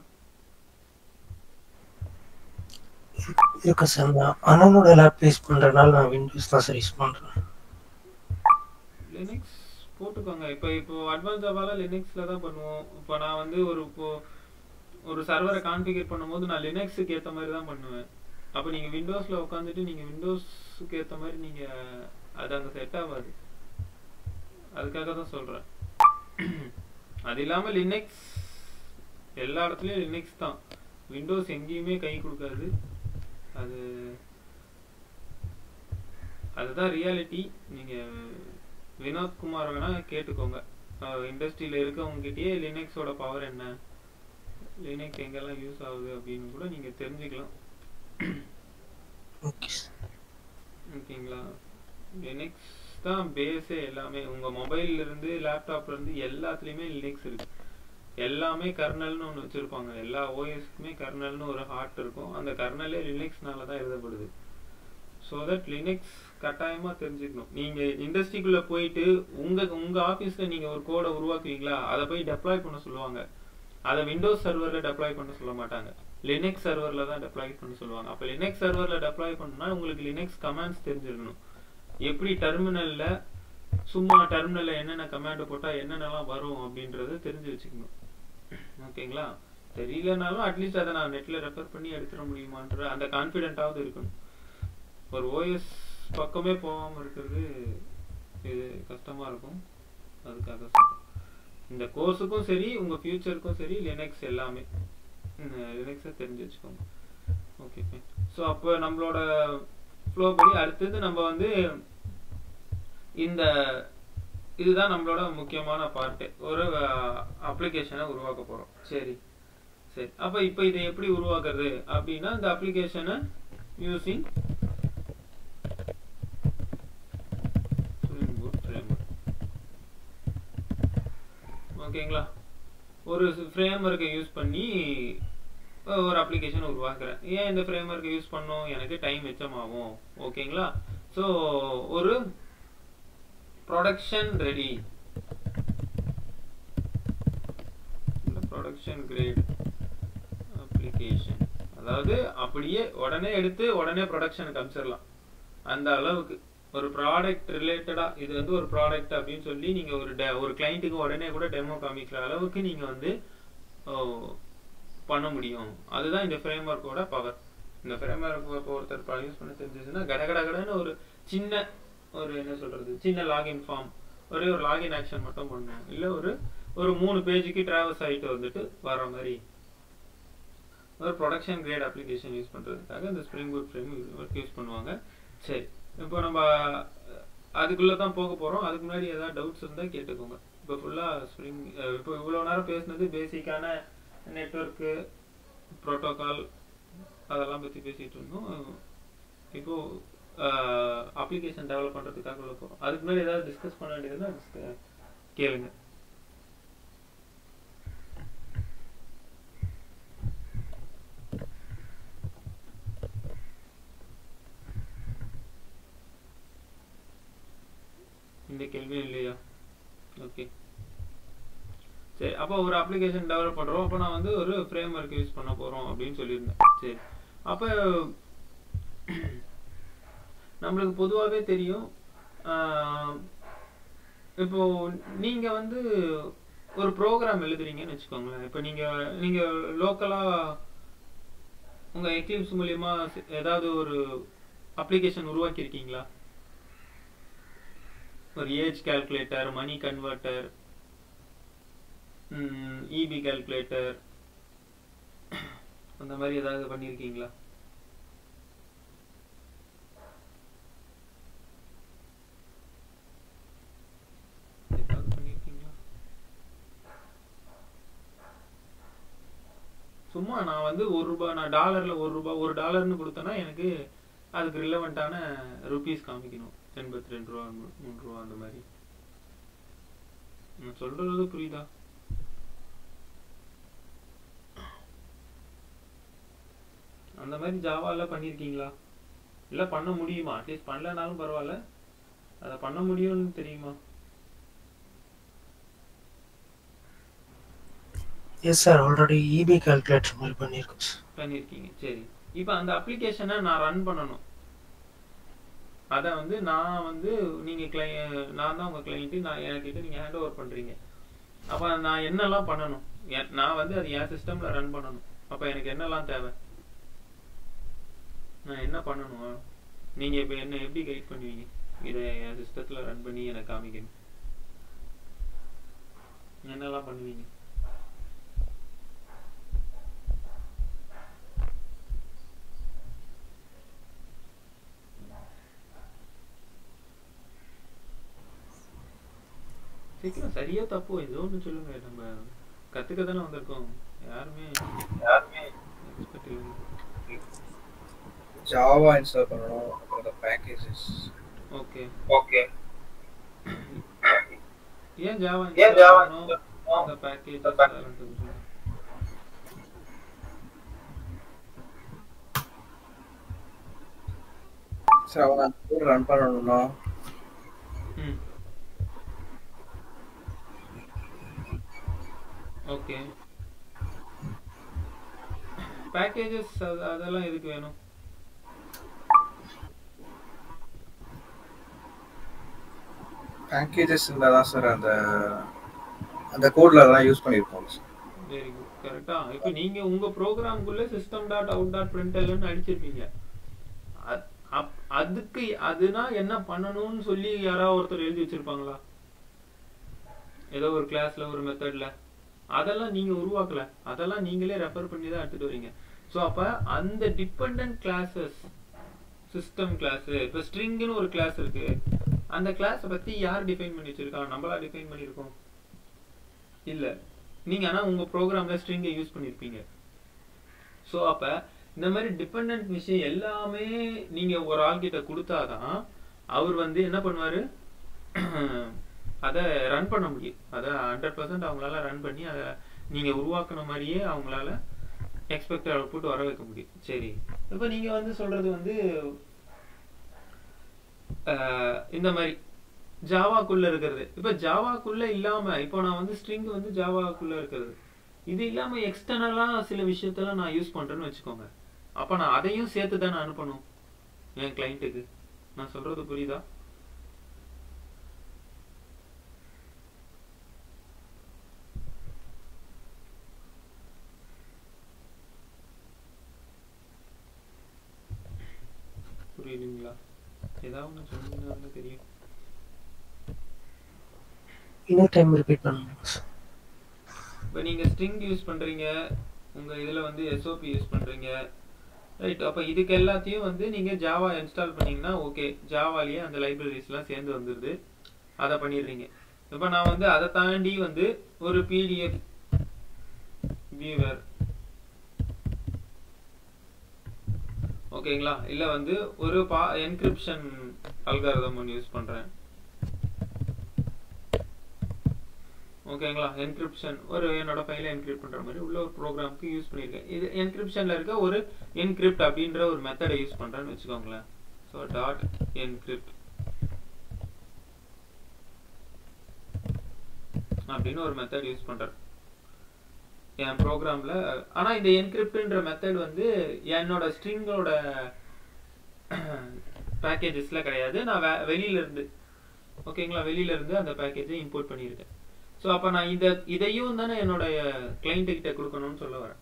இருக்கு சார் நான் அண்ணனோட லேப் யூஸ் பண்றதுனால நான் விண்டோஸ் தான் சார் யூஸ் பண்றேன் லினக்ஸ் போட்டுக்கோங்க இப்போ இப்போ அட்வான்ஸ் ஜாவால லினக்ஸில் தான் பண்ணுவோம் இப்போ நான் வந்து ஒரு இப்போ ஒரு சர்வரை கான்ஃபிகர் பண்ணும்போது நான் லினக்ஸுக்கு ஏற்ற மாதிரி தான் பண்ணுவேன் அப்போ நீங்கள் விண்டோஸில் உட்காந்துட்டு நீங்கள் விண்டோஸுக்கு ஏற்ற மாதிரி நீங்கள் அது அங்கே செட் ஆகாது அதுக்காக தான் சொல்கிறேன் அது இல்லாமல் லினக்ஸ் எல்லா இடத்துலையும் லினக்ஸ் தான் விண்டோஸ் எங்கேயுமே கை கொடுக்காது அது அதுதான் ரியாலிட்டி நீங்கள் வினோத் குமார் வேணா கேட்டுக்கோங்க இண்டஸ்ட்ரியில் இருக்கவங்ககிட்டயே லினக்ஸோட பவர் என்ன லினக்ஸ் எங்கெல்லாம் யூஸ் ஆகுது அப்படின்னு கூட நீங்கள் தெரிஞ்சுக்கலாம் ஓகே சார் ஓகேங்களா லினக்ஸ் தான் பேஸே எல்லாமே உங்கள் மொபைல்ல இருந்து லேப்டாப்ல இருந்து எல்லாத்துலேயுமே லினக்ஸ் இருக்கு எல்லாமே கர்னல்னு ஒன்று வச்சுருப்பாங்க எல்லா ஓஎஸ்க்குமே கர்னல்னு ஒரு ஹார்ட் இருக்கும் அந்த கர்னலே லினக்ஸ்னால தான் எழுதப்படுது ஸோ தட் லினக்ஸ் கட்டாயமாக தெரிஞ்சுக்கணும் நீங்கள் இண்டஸ்ட்ரிக்குள்ளே போயிட்டு உங்கள் உங்கள் ஆஃபீஸில் நீங்கள் ஒரு கோடை உருவாக்குவீங்களா அதை போய் டெப்ளாய் பண்ண சொல்லுவாங்க அதை விண்டோஸ் சர்வரில் டெப்ளாய் பண்ண சொல்ல மாட்டாங்க லினக்ஸ் சர்வரில் தான் டெப்ளாய் பண்ண சொல்லுவாங்க அப்போ லினக்ஸ் சர்வரில் டெப்ளாய் பண்ணணும்னா உங்களுக்கு லினக்ஸ் கமாண்ட்ஸ் தெரிஞ்சிருக்கணும் எப்படி டெர்மினலில் சும்மா டெர்மினலில் என்னென்ன கமாண்ட் போட்டால் என்னென்னலாம் வரும் அப்படின்றத தெரிஞ்சு வச்சுக்கணும் ஓகேங்களா தெரியலனாலும் அட்லீஸ்ட் அதை நான் நெட்டில் ரெஃபர் பண்ணி எடுத்துட முடியுமான்ற அந்த கான்ஃபிடென்ட்டாவது இருக்கணும் ஒரு ஓஎஸ் பக்கமே போகாமல் இருக்கிறது இது கஷ்டமாக இருக்கும் அதுக்காக சொல்றேன் இந்த கோர்ஸுக்கும் சரி உங்கள் ஃப்யூச்சருக்கும் சரி லினக்ஸ் எல்லாமே லினக்ஸை தெரிஞ்சு வச்சுக்கோங்க ஓகே ஃபைன் ஸோ அப்போ நம்மளோட ஃப்ளோ படி அடுத்தது நம்ம வந்து இந்த இதுதான் நம்மளோட முக்கியமான பார்ட்டு ஒரு அப்ளிகேஷனை உருவாக்க போகிறோம் சரி சரி அப்போ இப்போ இதை எப்படி உருவாக்குறது அப்படின்னா இந்த அப்ளிகேஷனை யூஸிங் ஓகேங்களா ஒரு ஃப்ரேம் ஒர்க்கை யூஸ் பண்ணி ஒரு அப்ளிகேஷன் உருவாக்குறேன் ஏன் இந்த ஃப்ரேம் ஒர்க்கை யூஸ் பண்ணோம் எனக்கு டைம் மிச்சமாகும் ஓகேங்களா ஸோ ஒரு production ready production grade application அதாவது அப்படியே உடனே எடுத்து உடனே ப்ரொடக்ஷனுக்கு அனுப்பிச்சிடலாம் அந்த அளவுக்கு ஒரு ப்ராடக்ட் ரிலேட்டடா இது வந்து ஒரு ப்ராடக்ட் அப்படின்னு சொல்லி நீங்க ஒரு de- ஒரு கிளைண்ட்டுக்கு உடனே கூட டெமோ காமிக்கிற அளவுக்கு நீங்க வந்து ஓ, பண்ண முடியும் அதுதான் இந்த ஃப்ரேம் ஒர்க்கோட பவர் இந்த ஃப்ரேம் ஒர்க் ஒருத்தர் யூஸ் பண்ண தெரிஞ்சதுன்னா கட கட கடன்னு ஒரு சின்ன ஒரு என்ன சொல்றது சின்ன லாகின் ஃபார்ம் ஒரே ஒரு லாகின் ஆக்ஷன் மட்டும் பண்ணணும் இல்ல ஒரு ஒரு மூணு பேஜுக்கு டிராவல்ஸ் ஆகிட்டு வந்துட்டு வர மாதிரி ஒரு ப்ரொடக்ஷன் கிரேட் அப்ளிகேஷன் யூஸ் பண்ணுறதுக்காக இந்த ஸ்ப்ரிங் பூட் ஃப்ரேம் யூஸ் பண்ணுவாங்க சரி இப்போ நம்ம அதுக்குள்ளே தான் போக போகிறோம் அதுக்கு முன்னாடி ஏதாவது டவுட்ஸ் இருந்தால் கேட்டுக்கோங்க இப்போ ஃபுல்லாக ஸ்ப்ரிங் இப்போ இவ்வளோ நேரம் பேசுனது பேசிக்கான நெட்ஒர்க்கு ப்ரோட்டோகால் அதெல்லாம் பற்றி பேசிகிட்டு இருந்தோம் இப்போ அப்ளிகேஷன் டெவலப் பண்ணுறதுக்காக உள்ள போகிறோம் அதுக்கு முன்னாடி ஏதாவது டிஸ்கஸ் பண்ண வேண்டியதுன்னா discuss- கேளுங்க இந்த கேள்வியும் இல்லையா ஓகே சரி அப்போ ஒரு அப்ளிகேஷன் டெவலப் பண்ணுறோம் அப்போ நான் வந்து ஒரு ஃப்ரேம் ஒர்க் யூஸ் பண்ண போகிறோம் அப்படின்னு சொல்லியிருந்தேன் சரி அப்போ நம்மளுக்கு பொதுவாகவே தெரியும் ஆஹ், இப்போ நீங்க வந்து ஒரு ப்ரோக்ராம் எழுதுறீங்கன்னு வச்சுக்கோங்களேன் இப்போ நீங்க நீங்க லோக்கலா உங்க எக்லிப்ஸ் மூலியமா சி- ஏதாவது ஒரு அப்ளிகேஷன் உருவாக்கி இருக்கீங்களா ஒரு age calculator money converter EB calculator அந்த மாதிரி ஏதாவது பண்ணியிருக்கீங்களா ஏதாவது பண்ணியிருக்கீங்களா சும்மா நான் வந்து ஒரு ரூபாய் நான் டாலர்ல ஒரு ரூபாய் ஒரு டாலர்னு கொடுத்தேன்னா எனக்கு அதுக்கு ரிலவெண்ட்டான ருபீஸ் காமிக்கணும் எண்பத்தி ரெண்டு ரூபா மூ- மூணு ரூபா அந்த மாதிரி நான் சொல்றது புரியுதா அந்த மாதிரி ஜாவால பண்ணியிருக்கீங்களா இல்ல பண்ண முடியுமா அட்லீஸ்ட் பண்ணலனாலும் பரவாயில்ல அதை பண்ண முடியும்னு தெரியுமா yes sir already EB calculator மாதிரி பண்ணியிருக்கோம் சார் பண்ணியிருக்கீங்க சரி இப்போ அந்த அப்ளிகேஷனை நான் ரன் பண்ணணும் அதை வந்து நான் வந்து நீங்கள் கிளை நான் தான் உங்கள் கிளைண்ட்டு நான் என்கிட்ட நீங்கள் ஹேண்ட் ஓவர் பண்ணுறீங்க அப்போ நான் என்னெல்லாம் பண்ணணும் என்- நான் வந்து அது என் சிஸ்டமில் ரன் பண்ணணும் அப்போ எனக்கு என்னெல்லாம் தேவை நான் என்ன பண்ணணும் நீங்கள் இப்போ என்ன எப்படி கைட் பண்ணுவீங்க இதை என் சிஸ்டத்தில் ரன் பண்ணி எனக்கு காமிக்கணும் என்னெல்லாம் பண்ணுவீங்க சீக்கிரம் சரியா தப்போ ஏதோ ஒன்று சொல்லுங்க நம்ம கத்துக்க தானே வந்திருக்கோம் யாருமே யாருமே expert இல்லைங்க. ஜாவா இன்ஸ்டால் பண்ணணும் அப்புறம் அந்த பேக்கேஜஸ் ஓகே ஓகே ஏன் ஜாவா ஏன் Java அந்த பேக்கேஜ் சார் அவங்க கோட் ரன் பண்ணணும்னா ம் ஓகே பேக்கேஜஸ் அதெல்லாம் எதுக்கு வேணும் பேக்கேஜஸ் இருந்தால் தான் சார் அந்த அந்த கோட்ல அதெல்லாம் யூஸ் பண்ணியிருப்போம் சார் வெரி குட் கரெக்டா இப்போ நீங்க உங்க ப்ரோக்ராம்குள்ள சிஸ்டம் டாட் அவுட் டாட் பிரிண்டல்னு அடிச்சிருப்பீங்க அத்- அப்- அதுக்கு அதுனா என்ன பண்ணணும்னு சொல்லி யாராவது ஒருத்தர் எழுதி வச்சிருப்பாங்களா ஏதோ ஒரு கிளாஸ்ல ஒரு மெத்தட்ல அதெல்லாம் நீங்க உருவாக்கல அதெல்லாம் நீங்களே ரெஃபர் பண்ணி தான் எடுத்துட்டு வரீங்க ஸோ அப்ப அந்த டிபெண்டன்ட் கிளாஸஸ் சிஸ்டம் கிளாஸ் இப்போ ஸ்ட்ரிங்னு ஒரு கிளாஸ் இருக்கு அந்த கிளாஸை பத்தி யார் டிஃபைன் பண்ணி வச்சிருக்கா நம்மளா டிஃபைன் பண்ணியிருக்கோம் இல்ல நீங்க ஆனா உங்க ப்ரோக்ராம்ல ஸ்ட்ரிங்கை யூஸ் பண்ணிருப்பீங்க சோ அப்ப இந்த மாதிரி டிபெண்டன்ட் விஷயம் எல்லாமே நீங்க ஒரு ஆள்கிட்ட கொடுத்தாதான் அவர் வந்து என்ன பண்ணுவாரு அதை ரன் பண்ண முடியும் அதை ஹண்ட்ரட் பர்சன்ட் அவங்களால ரன் பண்ணி அதை நீங்க உருவாக்குன மாதிரியே அவங்களால எக்ஸ்பெக்டட் அவுட்புட் வர வைக்க முடியும் சரி இப்போ நீங்க வந்து சொல்றது வந்து அஹ், இந்த மாதிரி ஜாவாக்குள்ள இருக்கிறது இப்போ ஜாவாக்குள்ள இல்லாம இப்போ நான் வந்து ஸ்ட்ரிங் வந்து ஜாவாக்குள்ள இருக்கிறது இது இல்லாம எக்ஸ்டர்னலா சில விஷயத்தெல்லாம் நான் யூஸ் பண்றேன்னு வச்சுக்கோங்க அப்ப நான் அதையும் சேர்த்து தான் நான் அனுப்பணும் என் கிளைண்ட்டுக்கு நான் சொல்றது புரியுதா புரியுதுங்களா ஏதாவது ஒன்று சொன்னீங்கன்னா தெரியும் இன்னொரு டைம் ரிப்பீட் பண்ணுங்க சார் இப்போ நீங்கள் ஸ்ட்ரிங் யூஸ் பண்ணுறீங்க உங்கள் இதில் வந்து எஸ்ஓபி யூஸ் பண்ணுறீங்க ரைட் அப்போ இதுக்கு எல்லாத்தையும் வந்து நீங்கள் ஜாவா இன்ஸ்டால் பண்ணீங்கன்னா ஓகே ஜாவாலேயே அந்த லைப்ரரிஸ்லாம் சேர்ந்து வந்துடுது அதை பண்ணிடுறீங்க இப்போ நான் வந்து அதை தாண்டி வந்து ஒரு பிடிஎஃப் வியூவர் ஓகேங்களா இல்லை வந்து ஒரு பா என்கிரிப்ஷன் அல்காரதம் ஒன்று யூஸ் பண்ணுறேன் ஓகேங்களா என்கிரிப்ஷன் ஒரு என்னோட ஃபைலை என்கிரிப்ட் பண்ணுற மாதிரி உள்ள ஒரு ப்ரோக்ராமுக்கு யூஸ் பண்ணியிருக்கேன் இது என்கிரிப்ஷனில் இருக்க ஒரு என்கிரிப்ட் அப்படின்ற ஒரு மெத்தடை யூஸ் பண்ணுறேன்னு வச்சுக்கோங்களேன் ஸோ டாட் என்கிரிப்ட் அப்படின்னு ஒரு மெத்தட் யூஸ் பண்ணுறேன் என் ப்ரோக்ராமில் ஆனால் இந்த என்கிரிப்ட்ன்ற மெத்தட் வந்து என்னோட ஸ்ட்ரிங்கோட பேக்கேஜஸில் கிடையாது நான் வே வெளியில இருந்து ஓகேங்களா வெளியில இருந்து அந்த பேக்கேஜை இம்போர்ட் பண்ணியிருக்கேன் ஸோ அப்போ நான் இதை இதையும் தானே என்னோட கிளைண்ட் கிட்ட கொடுக்கணும்னு சொல்ல வரேன்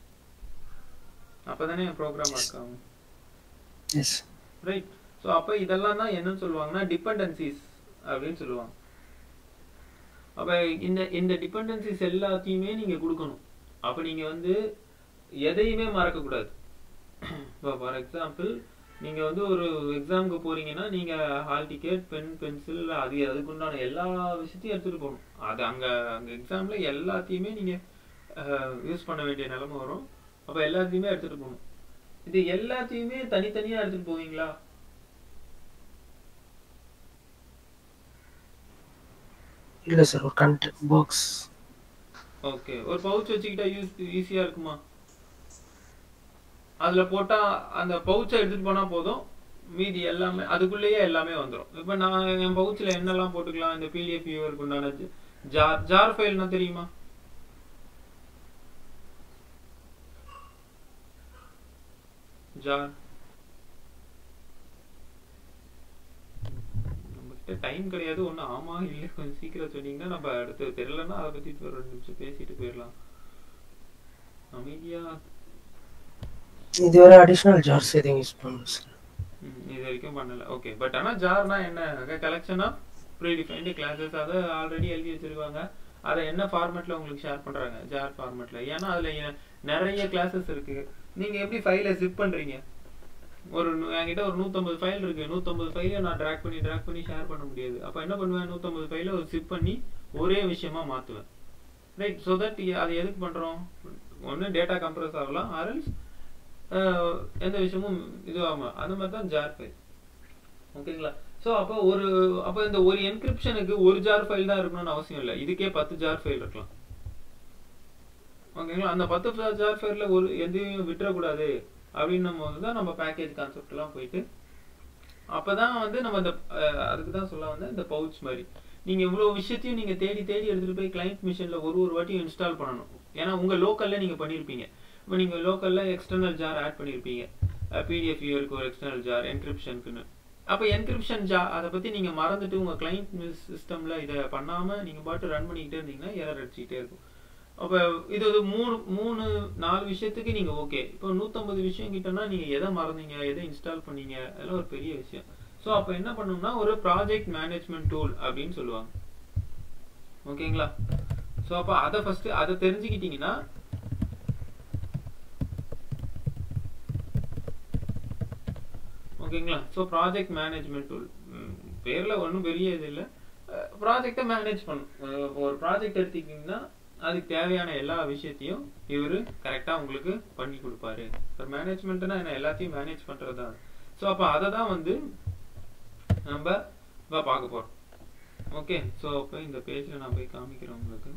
அப்போ தானே என் ப்ரோக்ராம் ஒர்க் ஆகும் எஸ் ரைட் ஸோ அப்போ இதெல்லாம் தான் என்னன்னு சொல்லுவாங்கன்னா டிபெண்டன்சிஸ் அப்படின்னு சொல்லுவாங்க அப்போ இந்த இந்த டிபெண்டன்சிஸ் எல்லாத்தையுமே நீங்கள் கொடுக்கணும் அப்போ நீங்கள் வந்து எதையுமே மறக்கக்கூடாது இப்போ ஃபார் எக்ஸாம்பிள் நீங்கள் வந்து ஒரு எக்ஸாமுக்கு போறீங்கன்னா நீங்கள் ஹால் டிக்கெட் பென் பென்சில் அது அதுக்குண்டான எல்லா விஷயத்தையும் எடுத்துகிட்டு போகணும் அது அங்கே அங்கே எக்ஸாமில் எல்லாத்தையுமே நீங்கள் யூஸ் பண்ண வேண்டிய நிலைமை வரும் அப்போ எல்லாத்தையுமே எடுத்துகிட்டு போகணும் இது எல்லாத்தையுமே தனித்தனியாக எடுத்துகிட்டு போவீங்களா இல்லை சார் ஒரு கண்டென்ட் பாக்ஸ் ஓகே ஒரு பவுச் வச்சுக்கிட்டா யூஸ் ஈஸியாக இருக்குமா அதில் போட்டால் அந்த பவுச்சை எடுத்துகிட்டு போனால் போதும் மீதி எல்லாமே அதுக்குள்ளேயே எல்லாமே வந்துடும் இப்போ நான் என் பவுச்சில் என்னெல்லாம் போட்டுக்கலாம் இந்த பிடிஎஃப் வியூவருக்கு உண்டான ஜார் ஜார் ஃபைல்னா தெரியுமா ஜார் நம்மகிட்ட டைம் கிடையாது ஒன்றும் ஆமா இல்லை கொஞ்சம் சீக்கிரம் சொன்னீங்கன்னா நம்ம அடுத்து தெரியலன்னா அதை பற்றி ஒரு ரெண்டு நிமிஷம் பேசிட்டு போயிடலாம் அமைதியா இதுவரை அடிஷ்னல் ஜார்ஸ் எதுவும் யூஸ் பண்ணணும் சார் ம், இது வரைக்கும் பண்ணல ஓகே பட் ஆனா ஜார்னா என்ன கலெக்ஷன் ஆஃப் ப்ரீடிஃபைன்டு கிளாஸஸ் அதை ஆல்ரெடி எழுதி வச்சிருக்காங்க அதை என்ன ஃபார்மேட்ல உங்களுக்கு ஷேர் பண்றாங்க ஜார் ஃபார்மேட்ல ஏன்னா அதுல எ- நிறைய கிளாஸஸ் இருக்கு நீங்க எப்படி ஃபைலை zip பண்றீங்க ஒரு நூ- என்கிட்ட ஒரு நூத்தம்பது ஃபைல் இருக்கு நூத்தம்பது ஃபைலை நான் ட்ராக் பண்ணி ட்ராக் பண்ணி ஷேர் பண்ண முடியாது அப்ப என்ன பண்ணுவேன் நூத்தம்பது ஃபைலை ஒரு zip பண்ணி ஒரே விஷயமா மாத்துவேன் ரைட் ஸோ தட் அது எதுக்கு பண்றோம் ஒன்று டேட்டா கம்ப்ரஸ் ஆகலாம் ஆர்எல்ஸ் எந்த விஷயமும் இதுவாகாம அந்த மாதிரி தான் ஜார் ஃபைல் ஓகேங்களா ஸோ அப்போ ஒரு அப்போ இந்த ஒரு என்கிரிப்ஷனுக்கு ஒரு ஜார் ஃபைல் தான் இருக்கணும்னு அவசியம் இல்லை இதுக்கே பத்து ஜார் ஃபைல் இருக்கலாம் ஓகேங்களா அந்த பத்து ஜார் ஃபைல்ல ஒரு எதையும் விட்டுறக்கூடாது அப்படின்னும் போது தான் நம்ம பேக்கேஜ் கான்செப்ட்லாம் போயிட்டு அப்பதான் வந்து நம்ம இந்த அஹ், அதுக்கு தான் சொல்ல வந்தேன் இந்த பவுச் மாதிரி நீங்க இவ்வளவு விஷயத்தையும் நீங்க தேடி தேடி எடுத்துட்டு போய் கிளைண்ட் மிஷின்ல ஒரு ஒரு வாட்டியும் இன்ஸ்டால் பண்ணணும் ஏன்னா உங்க லோக்கல்ல நீங்க பண்ணிருப்பீங்க இப்போ நீங்க லோக்கல்ல எக்ஸ்டர்னல் ஜார் ஆட் பண்ணிருப்பீங்க பிடிஎஃப் வியூருக்கு ஒரு எக்ஸ்டர்னல் ஜார் என்கிரிப்ஷனுக்குன்னு அப்போ என்கிரிப்ஷன் ஜா அதை பத்தி நீங்க மறந்துட்டு உங்க கிளைண்ட் சிஸ்டம்ல இதை பண்ணாம நீங்க பாட்டு ரன் பண்ணிக்கிட்டே இருந்தீங்கன்னா எரர் அடிச்சுக்கிட்டே இருக்கும் அப்ப இது ஒரு மூணு மூணு நாலு விஷயத்துக்கு நீங்க ஓகே இப்போ நூத்தம்பது விஷயம் கிட்டனா நீங்க எதை மறந்தீங்க எதை இன்ஸ்டால் பண்ணீங்க அதெல்லாம் ஒரு பெரிய விஷயம் ஸோ அப்போ என்ன பண்ணணும்னா ஒரு ப்ராஜெக்ட் மேனேஜ்மெண்ட் டூல் அப்படின்னு சொல்லுவாங்க ஓகேங்களா ஸோ அப்போ அதை ஃபர்ஸ்ட் அதை தெரிஞ்சுக்கிட்டீங்கன்னா ஓகேங்களா ஸோ ப்ராஜெக்ட் மேனேஜ்மெண்ட் டூல் பேர்ல ஒன்றும் பெரிய இது இல்லை ப்ராஜெக்டை மேனேஜ் பண்ணும் அஹ் ஒரு ப்ராஜெக்ட் எடுத்துக்கிட்டிங்கன்னா அதுக்கு தேவையான எல்லா விஷயத்தையும் இவர் கரெக்டாக உங்களுக்கு பண்ணி கொடுப்பாரு இப்போ மேனேஜ்மெண்ட்னா என்ன எல்லாத்தையும் மேனேஜ் பண்ணுறது தான் ஸோ அப்போ அதை தான் வந்து நம்ம இப்போ பார்க்க போகிறோம் ஓகே ஸோ அப்போ இந்த பேஜில் நான் போய் காமிக்கிறேன் உங்களுக்கு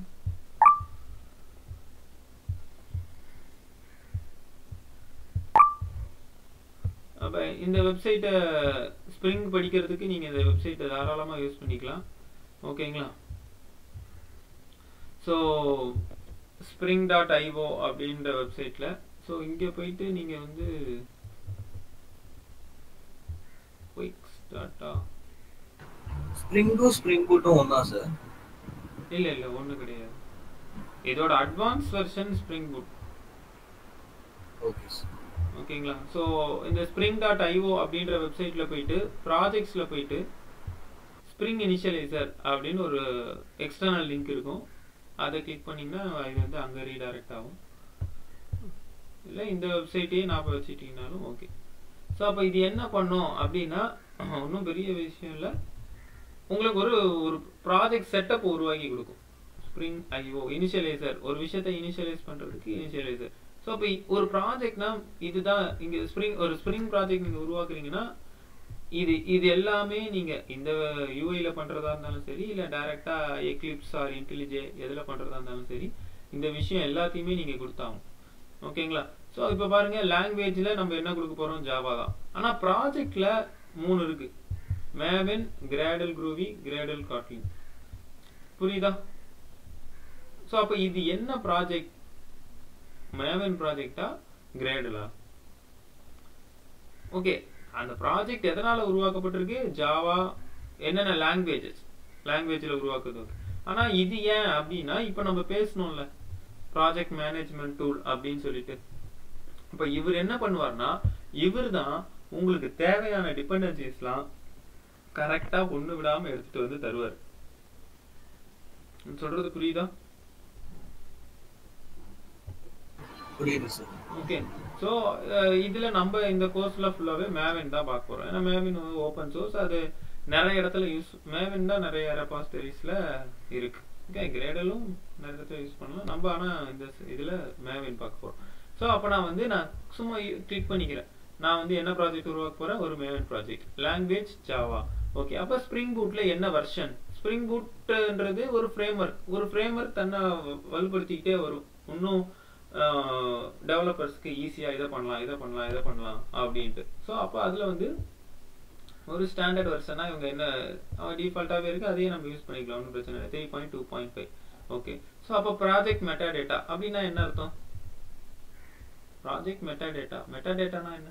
அப்போ இந்த வெப்சைட்டை ஸ்ப்ரிங் படிக்கிறதுக்கு நீங்கள் இந்த வெப்சைட்டை தாராளமாக யூஸ் பண்ணிக்கலாம் ஓகேங்களா ஸோ ஸ்ப்ரிங் டாட் ஐஓ அப்படின்ற வெப்சைட்டில் ஸோ இங்கே போயிட்டு நீங்கள் வந்து குயிக்ஸ் டாட்டா ஸ்ப்ரிங்கும் ஸ்ப்ரிங் பூட்டும் ஒன்றா சார் இல்லை இல்லை ஒன்றும் கிடையாது இதோட advance version Spring Boot okay sir ஓகேங்களா ஸோ இந்த ஸ்ப்ரிங் டாட் ஐஓ அப்படின்ற வெப்சைட்டில் போயிட்டு ப்ராஜெக்ட்ஸில் போயிட்டு ஸ்ப்ரிங் இனிஷியலைசர் அப்படின்னு ஒரு எக்ஸ்டர்னல் லிங்க் இருக்கும் அதை கிளிக் பண்ணிங்கன்னா இது வந்து அங்கே ரீடைரக்ட் ஆகும் இல்லை இந்த வெப்சைட்டையே ஞாபகம் வச்சுட்டிங்கனாலும் ஓகே ஸோ அப்போ இது என்ன பண்ணும் அப்படின்னா ஒன்றும் பெரிய விஷயம் இல்லை உங்களுக்கு ஒரு ஒரு ப்ராஜெக்ட் செட்டப் உருவாக்கி கொடுக்கும் ஸ்ப்ரிங் ஐஓ இனிஷியலைசர் ஒரு விஷயத்தை இனிஷியலைஸ் பண்ணுறதுக்கு இனிஷியலைசர் ஸோ அப்போ ஒரு ப்ராஜெக்ட்னா இதுதான் இங்கே ஸ்ப்ரிங் ஒரு ஸ்ப்ரிங் ப்ராஜெக்ட் நீங்கள் உருவாக்குறீங்கன்னா இது இது எல்லாமே நீங்கள் இந்த யூஐல பண்ணுறதா இருந்தாலும் சரி இல்லை டைரெக்டாக எக்லிப்ஸ் ஆர் இன்டெலிஜே எதில் பண்ணுறதா இருந்தாலும் சரி இந்த விஷயம் எல்லாத்தையுமே நீங்கள் கொடுத்தாகும் ஓகேங்களா ஸோ இப்போ பாருங்க லாங்குவேஜில் நம்ம என்ன கொடுக்க போகிறோம் ஜாவா தான் ஆனால் ப்ராஜெக்டில் மூணு இருக்கு Maven Gradle Groovy Gradle Kotlin புரியுதா ஸோ அப்போ இது என்ன ப்ராஜெக்ட் மேவன் ப்ராஜெக்டா கிரேடலா ஓகே அந்த ப்ராஜெக்ட் எதனால உருவாக்கப்பட்டிருக்கு ஜாவா என்னென்ன லாங்குவேஜஸ் லாங்குவேஜில் உருவாக்குது ஆனா இது ஏன் அப்படின்னா இப்போ நம்ம பேசணும்ல ப்ராஜெக்ட் மேனேஜ்மெண்ட் டூல் அப்படின்னு சொல்லிட்டு இப்போ இவர் என்ன பண்ணுவார்னா இவர் தான் உங்களுக்கு தேவையான டிபெண்டன்சிஸ்லாம் கரெக்டா ஒண்ணு விடாம எடுத்துட்டு வந்து தருவார் சொல்றது புரியுதா புரியுது சார் ஓகே ஸோ இதுல நம்ம இந்த கோர்ஸ்ல ஃபுல்லாவே மேவின் தான் பார்க்க போறோம் ஏன்னா மேவின் வந்து ஓப்பன் சோர்ஸ் அது நிறைய இடத்துல யூஸ் மேவின் தான் நிறைய ரெபாசிட்டரிஸ்ல இருக்கு ஓகே கிரேடலும் நிறைய இடத்துல யூஸ் பண்ணலாம் நம்ம ஆனா இந்த ஸ்- இதுல மேவின் பார்க்க போறோம் ஸோ அப்போ நான் வந்து நான் சும்மா கிளிக் பண்ணிக்கிறேன் நான் வந்து என்ன ப்ராஜெக்ட் உருவாக்க போறேன் ஒரு Maven project language Java okay அப்போ ஸ்ப்ரிங் பூட்ல என்ன வெர்ஷன் ஸ்ப்ரிங் பூட்ன்றது ஒரு ஃப்ரேம்வொர்க் ஒரு ஃப்ரேம்வொர்க் தன்னை வலுப்படுத்திக்கிட்டே வரும் இன்னும் டெவலப்பர்ஸ்க்கு ஈஸியாக இதை பண்ணலாம் இதை பண்ணலாம் இதை பண்ணலாம் அப்படின்ட்டு ஸோ அப்போ அதில் வந்து ஒரு ஸ்டாண்டர்ட் வெர்ஷனாக இவங்க என்ன டிஃபால்ட்டாகவே இருக்குது அதையே நம்ம யூஸ் பண்ணிக்கலாம் ஒன்றும் பிரச்சனை இல்லை three point two point five okay so அப்போ ப்ராஜெக்ட் மெட்டா டேட்டா அப்படின்னா என்ன அர்த்தம் ப்ராஜெக்ட் மெட்டா டேட்டா மெட்டா டேட்டானா என்ன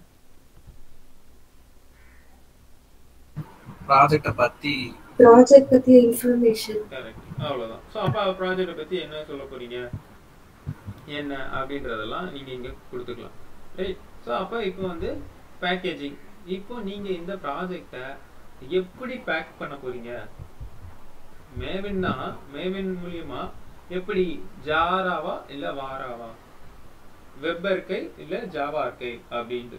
ப்ராஜெக்டை பத்தி ப்ராஜெக்ட் பத்தி இன்ஃபர்மேஷன் கரெக்ட் அவ்வளோதான் ஸோ அப்போ ப்ராஜெக்டை பற்றி என்ன சொல்ல போறீங்க என்ன அப்படின்றதெல்லாம் நீங்கள் இங்கே கொடுத்துக்கலாம் ரைட் ஸோ அப்போ இப்போ வந்து பேக்கேஜிங் இப்போ நீங்கள் இந்த ப்ராஜெக்டை எப்படி பேக் பண்ண போறீங்க மேவின்னா மேவின் மூலியமா எப்படி ஜாராவா இல்லை வாராவா வெப் இருக்கை இல்லை ஜாவா இருக்கை அப்படின்ட்டு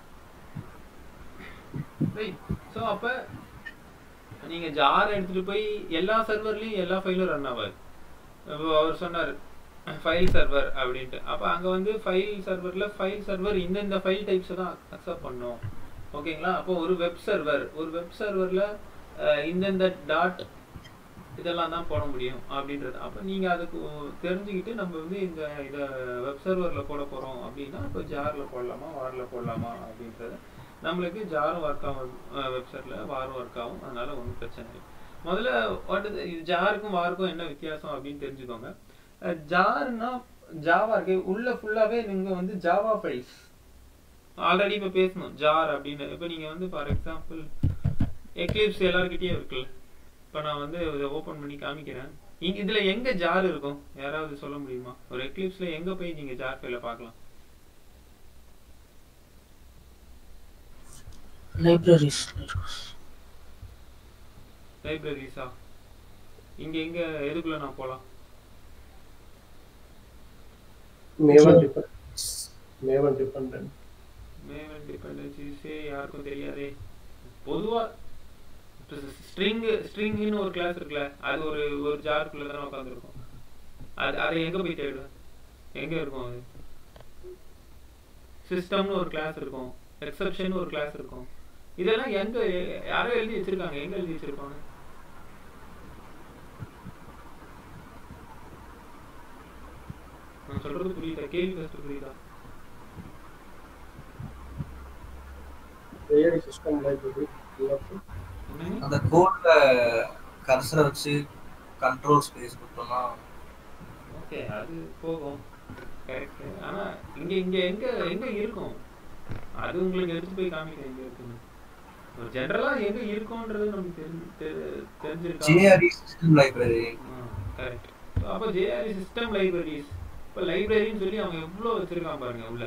ரைட் ஸோ அப்போ நீங்க ஜார் எடுத்துட்டு போய் எல்லா சர்வர்லயும் எல்லா ஃபைலும் ரன் ஆகாது இப்போ அவர் சொன்னார் ஃபைல் சர்வர் அப்படின்ட்டு அப்போ அங்க வந்து ஃபைல் சர்வர்ல ஃபைல் சர்வர் இந்தந்த ஃபைல் டைப்ஸ் தான் அக்செப்ட் பண்ணும் ஓகேங்களா அப்போ ஒரு வெப் சர்வர் ஒரு வெப் சர்வர்ல இந்தந்த டாட் இதெல்லாம் தான் போட முடியும் அப்படின்றது அப்போ நீங்க அதுக்கு தெரிஞ்சுக்கிட்டு நம்ம வந்து இந்த இதை வெப் சர்வர்ல போட போறோம் அப்படின்னா இப்போ ஜார்ல போடலாமா வார்ல போடலாமா அப்படின்றத நம்மளுக்கு ஜாரும் ஒர்க் ஆகும் வெப்சைட்ல வாரும் ஒர்க் ஆகும் அதனால ஒன்றும் பிரச்சனை இல்லை முதல்ல what is- இது ஜாருக்கும் வாருக்கும் என்ன வித்தியாசம் அப்படின்னு தெரிஞ்சுக்கோங்க ஜார்னா ஜாவா இருக்கு உள்ள ஃபுல்லாவே நீங்க வந்து ஜாவா ஃபைல்ஸ் ஆல்ரெடி இப்ப பேசணும் ஜார் அப்படின்னு இப்ப நீங்க வந்து ஃபார் எக்ஸாம்பிள் எக்லிப்ஸ் எல்லார்கிட்டயும் இருக்குல்ல இப்ப நான் வந்து இதை ஓபன் பண்ணி காமிக்கிறேன் இங்க இதுல எங்க ஜார் இருக்கும் யாராவது சொல்ல முடியுமா ஒரு எக்லிப்ஸ்ல எங்க போய் நீங்க ஜார் ஃபைல பார்க்கலாம் லைப்ரரிஸ் லைப்ரரிஸா இங்க எங்க எதுக்குள்ள நான் போலாம் Maven depend Maven depend Maven டிபெண்டன்சிஸே யாருக்கும் தெரியாதே பொதுவா ஸ்ட்ரிங் ஸ்ட்ரிங்னு ஒரு கிளாஸ் இருக்குல்ல அது ஒரு ஒரு ஜாருக்குள்ள தானே உட்காந்துருக்கும் அது அதை எங்க போய் தேடுவேன் எங்க இருக்கும் அது சிஸ்டம்னு ஒரு கிளாஸ் இருக்கும் எக்ஸப்ஷன் ஒரு கிளாஸ் இருக்கும் இதெல்லாம் எங்க யாரோ எழுதி வச்சிருக்காங்க எங்க எழுதி வச்சிருப்பாங்க நான் சொல்றது புரியுதா கேள்வி ஃபர்ஸ்ட் புரியுதா ஏஐ சிஸ்டம் லைப்ரரி என்னங்க அந்த கோட்ல கர்சரை வச்சு கண்ட்ரோல் ஸ்பேஸ் கொடுத்தோம்னா ஓகே அது போகும் கரெக்ட் ஆனா இங்க இங்க எங்க எங்க இருக்கும் அது உங்களுக்கு எடுத்து போய் காமிக்கிறேன் எங்க இருக்குன்னு ஒரு ஜெனரலா எங்க இருக்கும்ன்றது நமக்கு தெரிஞ்சு தெ- தெரிஞ்சிருக்கா ஜேஆர்இ சிஸ்டம் லைப்ரரி கரெக்ட் அப்போ ஜேஆர்இ சிஸ்டம் லைப்ரரிஸ் இப்போ லைப்ரரின்னு சொல்லி அவங்க எவ்வளோ வச்சிருக்கான் பாருங்க உள்ள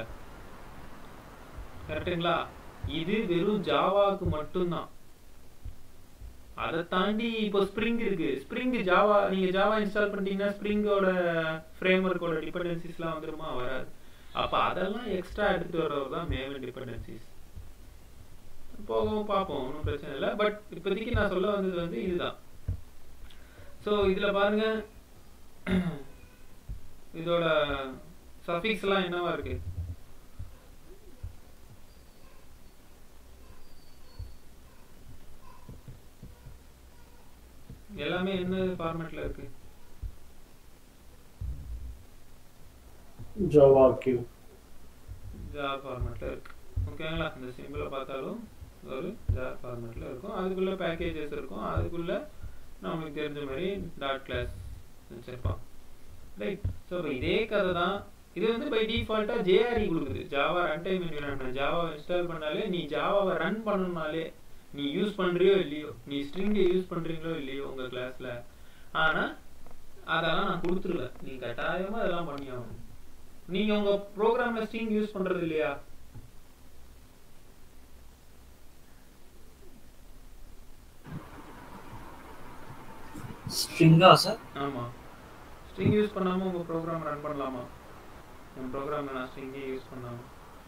கரெக்டுங்களா இது வெறும் ஜாவாக்கு மட்டும்தான் அதை தாண்டி இப்போ ஸ்ப்ரிங் இருக்கு ஸ்ப்ரிங் ஜாவா நீங்க ஜாவா இன்ஸ்டால் பண்ணிட்டீங்கன்னா ஸ்ப்ரிங்கோட ஃப்ரேம் ஒர்க்கோட டிபெண்டன்சிஸ்லாம் வந்துருமா வராது அப்ப அதெல்லாம் எக்ஸ்ட்ரா எடுத்துட்டு வரவர் தான் மேவன் டிபெண்டன்சிஸ் போகவும் பார்ப்போம் ஒன்றும் பிரச்சனை இல்லை பட் இப்போதைக்கு நான் சொல்ல வந்தது வந்து இதுதான் ஸோ இதுல பாருங்க இதோட சஃபிக்ஸ்லாம் என்னவா இருக்கு எல்லாமே என்ன ஃபார்மேட்ல இருக்கு ஜாவா கியூ ஜார் ஃபார்மேட்ல இருக்கு ஓகேங்களா இந்த சிம்பிளை பார்த்தாலும் ஒரு ஜார் ஃபார்மேட்ல இருக்கும் அதுக்குள்ள பேக்கேஜஸ் இருக்கும் அதுக்குள்ள நம்மளுக்கு தெரிஞ்ச மாதிரி டாட் கிளாஸ் வச்சிருப்பான் ரைட் ஸோ இப்போ இதே கதை தான் இது வந்து பை டிஃபால்ட்டாக ஜேஆர்இ கொடுக்குது Java runtime environment Java install பண்ணாலே நீ ஜாவாவை ரன் பண்ணணும்னாலே நீ யூஸ் பண்றியோ இல்லையோ நீ ஸ்ட்ரிங்கை யூஸ் பண்றீங்களோ இல்லையோ உங்க கிளாஸ்ல ஆனா அதெல்லாம் நான் கொடுத்துருவேன் நீ கட்டாயமா அதெல்லாம் பண்ணி ஆகணும் நீங்க உங்க ப்ரோக்ராம்ல ஸ்ட்ரிங் யூஸ் பண்றது இல்லையா ஸ்ட்ரிங்கா சார் ஆமா ஸ்ட்ரிங் யூஸ் பண்ணாம உங்க ப்ரோக்ராம் ரன் பண்ணலாமா என் ப்ரோக்ராம்ல நான் ஸ்ட்ரிங்கே யூஸ் பண்ணாம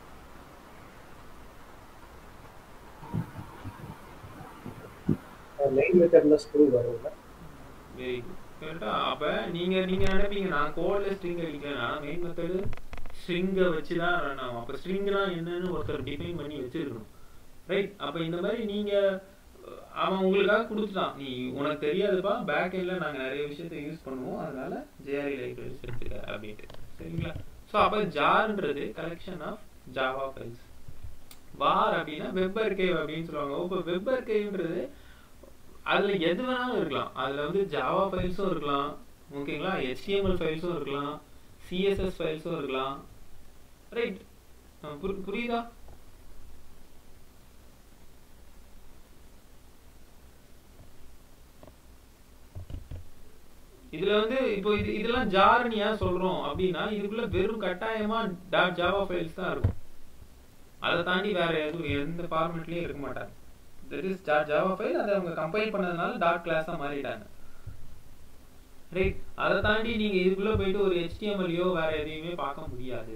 மெயின் மெத்தட்ல ஸ்ட்ரிங் வரும்ல வெரி குட் கரெக்டா அப்ப நீங்க நீங்க நினைப்பீங்க நான் கோட்ல ஸ்ட்ரிங் அடிக்கிறேன் ஆனா மெயின் மெத்தடு ஸ்ட்ரிங்கை வச்சு தான் ரன் ஆகும் அப்ப ஸ்ட்ரிங்னா என்னன்னு ஒருத்தர் டிஃபைன் பண்ணி வச்சிருக்கணும் ரைட் அப்ப இந்த மாதிரி நீங்க அஹ், அவன் உங்களுக்காக கொடுத்துட்டான் நீ உனக்கு தெரியாதுப்பா பேக் எண்ட்ல நாங்க நிறைய விஷயத்தை யூஸ் பண்ணுவோம் அதனால ஜேஆர்இ லைப்ரரிஸ் எடுத்துக்க அப்படின்ட்டு சரிங்களா ஸோ அப்ப ஜார்ன்றது கலெக்ஷன் ஆஃப் ஜாவா ஃபைல்ஸ் வார் அப்படின்னா வெப் archive அப்படின்னு சொல்லுவாங்க இப்போ வெப் archiveன்றது அதுல எது வேணாலும் இருக்கலாம் அதுல வந்து ஜாவா ஃபைல்ஸும் இருக்கலாம் ஓகேங்களா HTML ஃபைல்ஸும் இருக்கலாம் சிஎஸ்எஸ் ஃபைல்ஸும் இருக்கலாம் ரைட் புரியுதா இதுல வந்து இப்போ இது இதெல்லாம் ஜார்னு ஏன் சொல்றோம் அப்படின்னா இதுக்குள்ள வெறும் கட்டாயமா டாட் ஜாவா ஃபைல்ஸ் தான் இருக்கும் அதை தாண்டி வேற எதுவும் எந்த ஃபார்மேட்லயும் இருக்க மாட்டாங்க தட் இஸ் ஜாவா ஃபைல் அதை அவங்க கம்பைல் பண்ணதுனால டாட் கிளாஸா மாறிட்டாங்க ரைட் அதை தாண்டி நீங்க இதுக்குள்ள போயிட்டு ஒரு ஹெச்டிஎம்எல்லையோ வேற எதையுமே பார்க்க முடியாது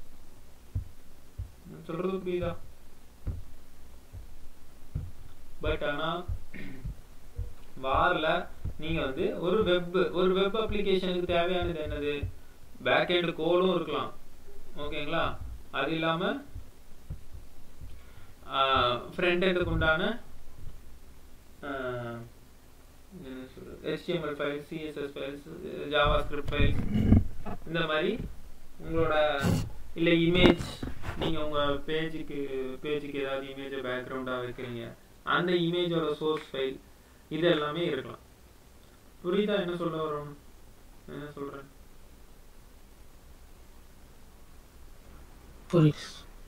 நான் சொல்றது புரியுதா பட் ஆனா வார்ல நீங்க வந்து ஒரு வெப் ஒரு வெப் அப்ளிகேஷனுக்கு தேவையானது என்னது பேக் எண்ட் கோடும் இருக்கலாம் ஓகேங்களா அது இல்லாம ஃப்ரண்ட் எண்டுக்கு உண்டான ஆஹ், என்ன சொல்றது HTML files CSS files JavaScript files இந்த மாதிரி உங்களோட இல்ல இமேஜ் நீங்க உங்க பேஜுக்கு பேஜுக்கு ஏதாவது இமேஜை பேக்ரவுண்டா வைக்கிறீங்க அந்த இமேஜோட சோர்ஸ் ஃபைல் இது எல்லாமே இருக்கலாம் புரியுதா என்ன சொல்ல வரோம் என்ன சொல்றேன் புரியுது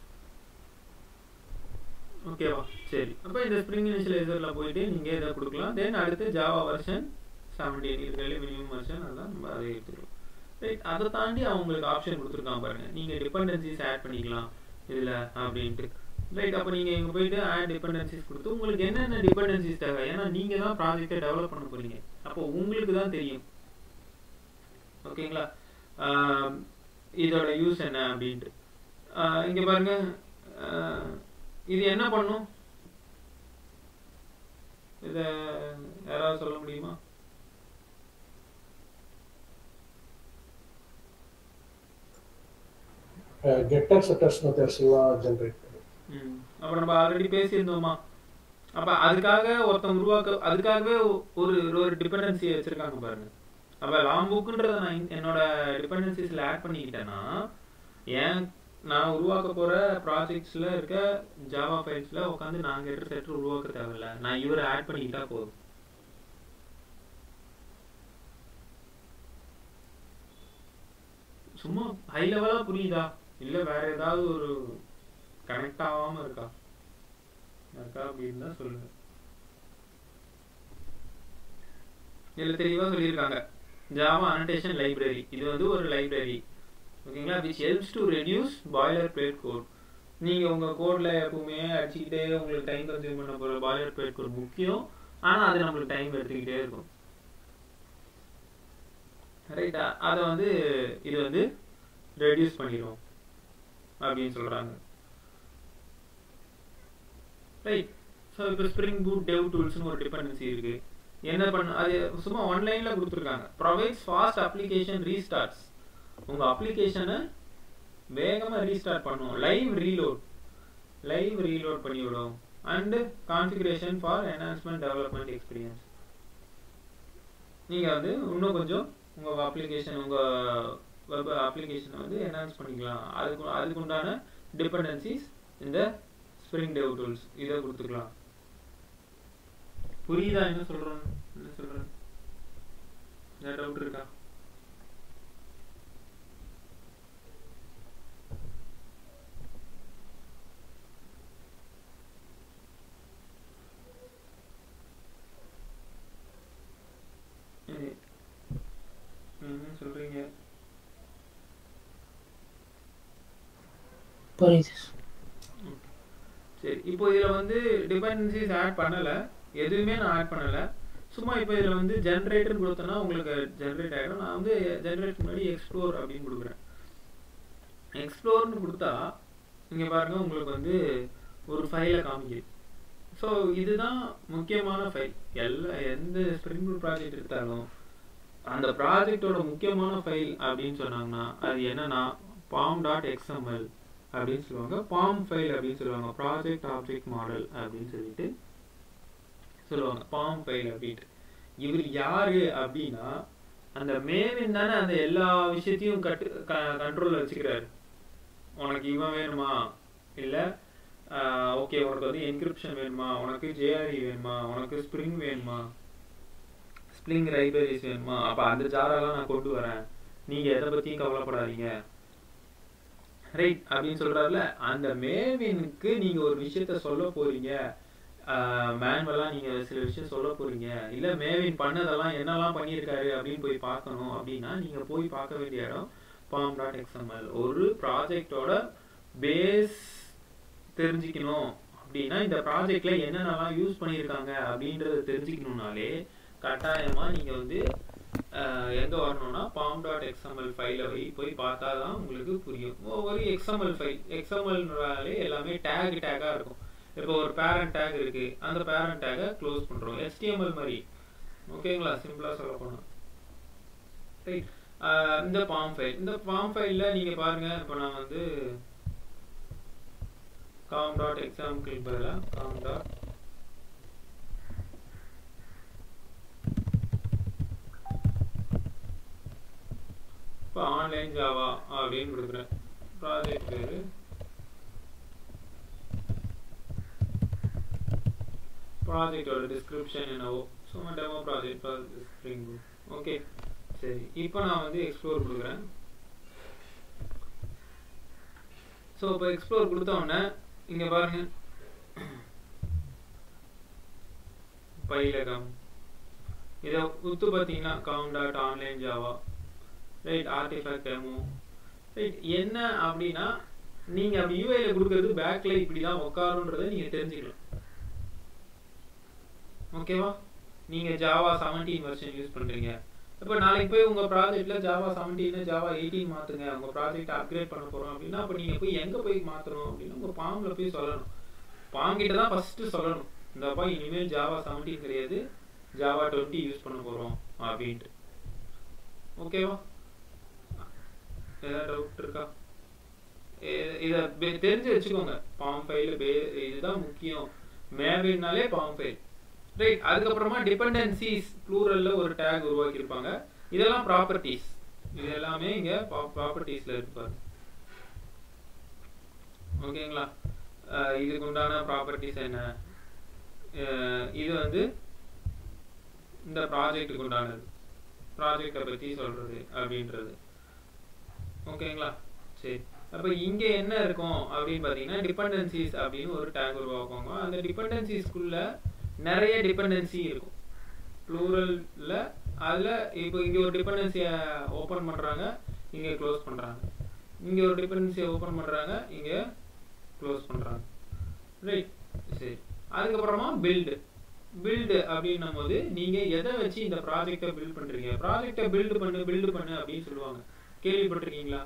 ஓகேவா சரி அப்போ இந்த ஸ்ப்ரிங் இனிஷியலைசர்ல போயிட்டு நீங்க இதை கொடுக்கலாம் தென் அடுத்து ஜாவா வெர்ஷன் செவன்டீன் இருக்கிறதுல மினிமம் வெர்ஷன் அதான் நம்ம அதை எடுத்துக்கலாம் ரைட் அதை தாண்டி அவங்களுக்கு ஆப்ஷன் கொடுத்துருக்கான் பாருங்க நீங்க டிபெண்டன்சிஸ் ஆட் பண்ணிக்கலாம் இதுல அப்படின்ட்டு ரைட் அப்போ நீங்க இங்க போயிட்டு ஆட் டிபெண்டன்சிஸ் கொடுத்து உங்களுக்கு என்னென்ன டிபெண்டன்சிஸ் தேவை ஏன்னா நீங்க தான் ப்ராஜெக்டை டெவலப் பண்ண போறீங்க அப்போ உங்களுக்கு தான் தெரியும் ஓகேங்களா ஆம், இதோட யூஸ் என்ன அப்படின்ட்டு ஆஹ் இங்க பாருங்க ஆஹ் இது என்ன பண்ணும் இத யாராவது சொல்ல முடியுமா கெட்டர் செட்டர்ஸ் மெத்தட்ஸ் எல்லாம் ஜென்ரேட் பண்ணும் ம். அப்ப நம்ம ஆல்ரெடி பேசியிருந்தோமா அப்ப அதுக்காக ஒருத்தன் உருவாக்க அதுக்காகவே ஒரு ஒரு டிபெண்டன்சி வச்சிருக்காங்க பாருங்க அப்ப லாங் புக்குன்றத நான் இந்த- என்னோட டிபெண்டன்சிஸ்ல ஆட் பண்ணிக்கிட்டேன்னா ஏன் நான் உருவாக்க போற ப்ராஜெக்ட்ஸ்ல இருக்க ஜாவா ஃபைல்ஸ்ல உட்காந்து நாங்க எடுத்து செட்டர் உருவாக்க தேவையில்ல நான் இவரை ஆட் பண்ணிக்கிட்டா போதும் சும்மா ஹை லெவலா புரியுதா இல்ல வேற ஏதாவது ஒரு கனெக்ட் ஆகாம இருக்கா இருக்கா அப்படின்னு தான் சொல்லுங்க இதுல தெளிவா சொல்லியிருக்காங்க ஜாவா அனடேஷன் லைப்ரரி இது வந்து ஒரு லைப்ரரி ஓகேங்களா which helps to reduce boilerplate code நீங்க உங்க கோட்ல எப்பவுமே அடிச்சுக்கிட்டே உங்களுக்கு டைம் கன்சியூம் பண்ண போற பாய்லர் பிளேட் கோட் முக்கியம் ஆனா அது நம்மளுக்கு டைம் எடுத்துக்கிட்டே இருக்கும் ரைட்டா அதை வந்து இது வந்து ரெடியூஸ் பண்ணிடும் அப்படின்னு சொல்றாங்க ரைட் ஸோ இப்போ ஸ்ப்ரிங் பூட் டெவ் டூல்ஸ்னு ஒரு டிபெண்டன்சி இருக்கு என்ன பண்ண அது சும்மா ஆன்லைன்ல கொடுத்துருக்காங்க ப்ரொவைட்ஸ் ஃபாஸ்ட் அப்ளிகேஷன் ரீஸ்டார்ட்ஸ் உங்க அப்ளிகேஷனை வேகமா ரீஸ்டார்ட் பண்ணும் லைவ் ரீலோட் லைவ் ரீலோட் பண்ணி விடும் and configuration for enhancement development experience நீங்க வந்து இன்னும் கொஞ்சம் உங்க அப்ளிகேஷன் உங்க வெப் அப்ளிகேஷனை வந்து என்ஹான்ஸ் பண்ணிக்கலாம் அதுக்கு அதுக்கு உண்டான டிபெண்டன்சிஸ் இந்த ஸ்ப்ரிங் டெவ் டூல்ஸ் இதை கொடுத்துக்கலாம் புரியுதா என்ன சொல்றோம் என்ன சொல்றேன் ஏதாவது டவுட் இருக்கா இது என்ன சொல்றீங்க புரியுது சரி இப்போ இதுல வந்து டிபெண்டன்சிஸ் ஆட் பண்ணல எதுவுமே நான் ஆட் பண்ணல சும்மா இப்போ இதுல வந்து ஜென்ரேட்டர் கொடுத்தனா உங்களுக்கு ஜென்ரேட் ஆகிடும் நான் வந்து ஜென்ரேட் முன்னாடி எக்ஸ்ப்ளோர் அப்படின்னு கொடுக்குறேன் எக்ஸ்ப்ளோர்னு கொடுத்தா இங்க பாருங்க உங்களுக்கு வந்து ஒரு ஃபைலை காமிக்குது ஸோ இதுதான் முக்கியமான ஃபைல் எல்லா எந்த ஸ்ப்ரிங் பூட் ப்ராஜெக்ட் எடுத்தாலும் அந்த ப்ராஜெக்டோட முக்கியமான ஃபைல் அப்படின்னு சொன்னாங்கன்னா அது என்னன்னா பாம் டாட் எக்ஸ்எம்எல் அப்படின்னு சொல்லுவாங்க பாம் ஃபைல் அப்படின்னு சொல்லுவாங்க ப்ராஜெக்ட் ஆப்ஜெக்ட் மாடல் அப்படின்னு சொல்லிட்டு சொல்லுவாங்க பாம் ஃபைல் அப்படின்ட்டு இவர் யாரு அப்படின்னா அந்த மேவின் தானே அந்த எல்லா விஷயத்தையும் கட்டு கண்ட்ரோல்ல வச்சுக்கிறாரு உனக்கு இவன் வேணுமா இல்ல ஓகே உனக்கு வந்து என்கிரிப்ஷன் வேணுமா உனக்கு ஜேஆர்இ வேணுமா உனக்கு ஸ்ப்ரிங் வேணுமா ஸ்ப்ரிங் லைப்ரரிஸ் வேணுமா அப்ப அந்த ஜாரெல்லாம் நான் கொண்டு வரேன் நீங்க எதை பத்தியும் கவலைப்படாதீங்க ரைட் அப்படின்னு சொல்றாருல அந்த மேவினுக்கு நீங்க ஒரு விஷயத்த சொல்ல போறீங்க மேனுவலா நீங்க சில விஷயம் சொல்ல போறீங்க இல்ல மேவின் பண்ணதெல்லாம் என்னெல்லாம் பண்ணியிருக்காரு அப்படின்னு போய் பார்க்கணும் அப்படின்னா நீங்க போய் பார்க்க வேண்டிய இடம் பாம் டாட் எக்ஸ்எம்எல் ஒரு ப்ராஜெக்டோட பேஸ் தெரிஞ்சுக்கணும் அப்படின்னா இந்த ப்ராஜெக்ட்ல என்னென்னலாம் யூஸ் பண்ணியிருக்காங்க அப்படின்றத தெரிஞ்சுக்கணும்னாலே கட்டாயமா நீங்க வந்து எங்க வரணும்னா பாம் டாட் எக்ஸ்எம்எல் ஃபைல போய் பார்த்தா தான் உங்களுக்கு புரியும் ஒரு எக்ஸ்எம்எல் ஃபைல் எக்ஸ்எம்எல்னாலே எல்லாமே டேக் டேக்கா இருக்கும் இப்போ ஒரு பேரண்ட் டேக் இருக்கு அந்த பேரண்ட் டேக்கை க்ளோஸ் பண்றோம் HTML மாதிரி ஓகேங்களா சிம்பிளா சொல்ல போனா ரைட் இந்த பாம் ஃபைல் இந்த பாம் ஃபைல்ல நீங்க பாருங்க இப்போ நான் வந்து காம் டாட் எக்ஸாம்பிள் பதிலாக காம் டாட் இப்போ ஆன்லைன் ஜாவா அப்படின்னு கொடுக்குறேன் ப்ராஜெக்ட் பேரு ப்ராஜெக்டோட டிஸ்கிரிப்ஷன் என்னவோ சும்மா டெமோ ப்ராஜெக்ட் ஸ்ப்ரிங் ஓகே சரி இப்போ நான் வந்து எக்ஸ்ப்ளோர் கொடுக்குறேன் ஸோ இப்போ எக்ஸ்ப்ளோர் கொடுத்த உடனே இங்கே பாருங்க பைலகம் இதை உத்து பார்த்தீங்கன்னா count dot online Java right artifact demo right என்ன அப்படின்னா நீங்கள் அப்படி யூஐல கொடுக்கறது பேக்கில் இப்படி தான் உட்காருன்றதை நீங்கள் தெரிஞ்சுக்கலாம் ஓகேவா நீங்கள் ஜாவா செவன்டீன் வெர்ஷன் யூஸ் பண்ணுறீங்க இப்போ நாளைக்கு போய் உங்கள் ப்ராஜெக்ட்டில் ஜாவா செவன்டீன் ஜாவா எயிட்டீன் மாற்றுங்க உங்கள் ப்ராஜெக்ட் அப்கிரேட் பண்ண போகிறோம் அப்படின்னா அப்போ நீங்கள் போய் எங்கே போய் மாற்றணும் அப்படின்னா உங்கள் பாம்பில் போய் சொல்லணும் பாங்கிட்ட தான் ஃபஸ்ட்டு சொல்லணும் இந்தப்பா இனிமேல் ஜாவா செவன்டீன் கிடையாது ஜாவா டுவெண்ட்டி யூஸ் பண்ண போகிறோம் அப்படின்ட்டு ஓகேவா ஏதாவது டவுட் இருக்கா இதை தெரிஞ்சு வச்சுக்கோங்க பாம் ஃபைல் பே இதுதான் முக்கியம் மேவின்னாலே பாம் ஃபைல் ரைட் அதுக்கப்புறமா டிபெண்டன்சிஸ் ப்ளூரல்ல ஒரு டேக் உருவாக்கி இருப்பாங்க இதெல்லாம் ப்ராப்பர்ட்டிஸ் இது எல்லாமே இங்க ப்ராப்பர்ட்டிஸ்ல இருப்பாரு ஓகேங்களா இதுக்கு உண்டான ப்ராப்பர்ட்டிஸ் என்ன இது வந்து இந்த ப்ராஜெக்ட்டுக்கு உண்டானது ப்ராஜெக்டை பத்தி சொல்றது அப்படின்றது ஓகேங்களா சரி அப்ப இங்க என்ன இருக்கும் அப்படின்னு பாத்தீங்கன்னா டிபெண்டன்சிஸ் அப்படின்னு ஒரு டேக் உருவாக்குவாங்க அந்த டிபெண்டன்சிஸ்க்குள்ள நிறைய டிபெண்டன்சி இருக்கும் ப்ளூரல்ல அதுல இப்போ இங்க ஒரு டிபெண்டன்சியை ஓபன் பண்றாங்க இங்க க்ளோஸ் பண்றாங்க இங்க ஒரு டிபெண்டன்சியை ஓபன் பண்றாங்க இங்க க்ளோஸ் பண்றாங்க ரைட் சரி அதுக்கப்புறமா பில்டு பில்டு அப்படின்னும் போது நீங்க எதை வச்சு இந்த ப்ராஜெக்டை பில்ட் பண்றீங்க ப்ராஜெக்டை பில்டு பண்ணு பில்டு பண்ணு அப்படின்னு சொல்லுவாங்க கேள்விப்பட்டிருக்கீங்களா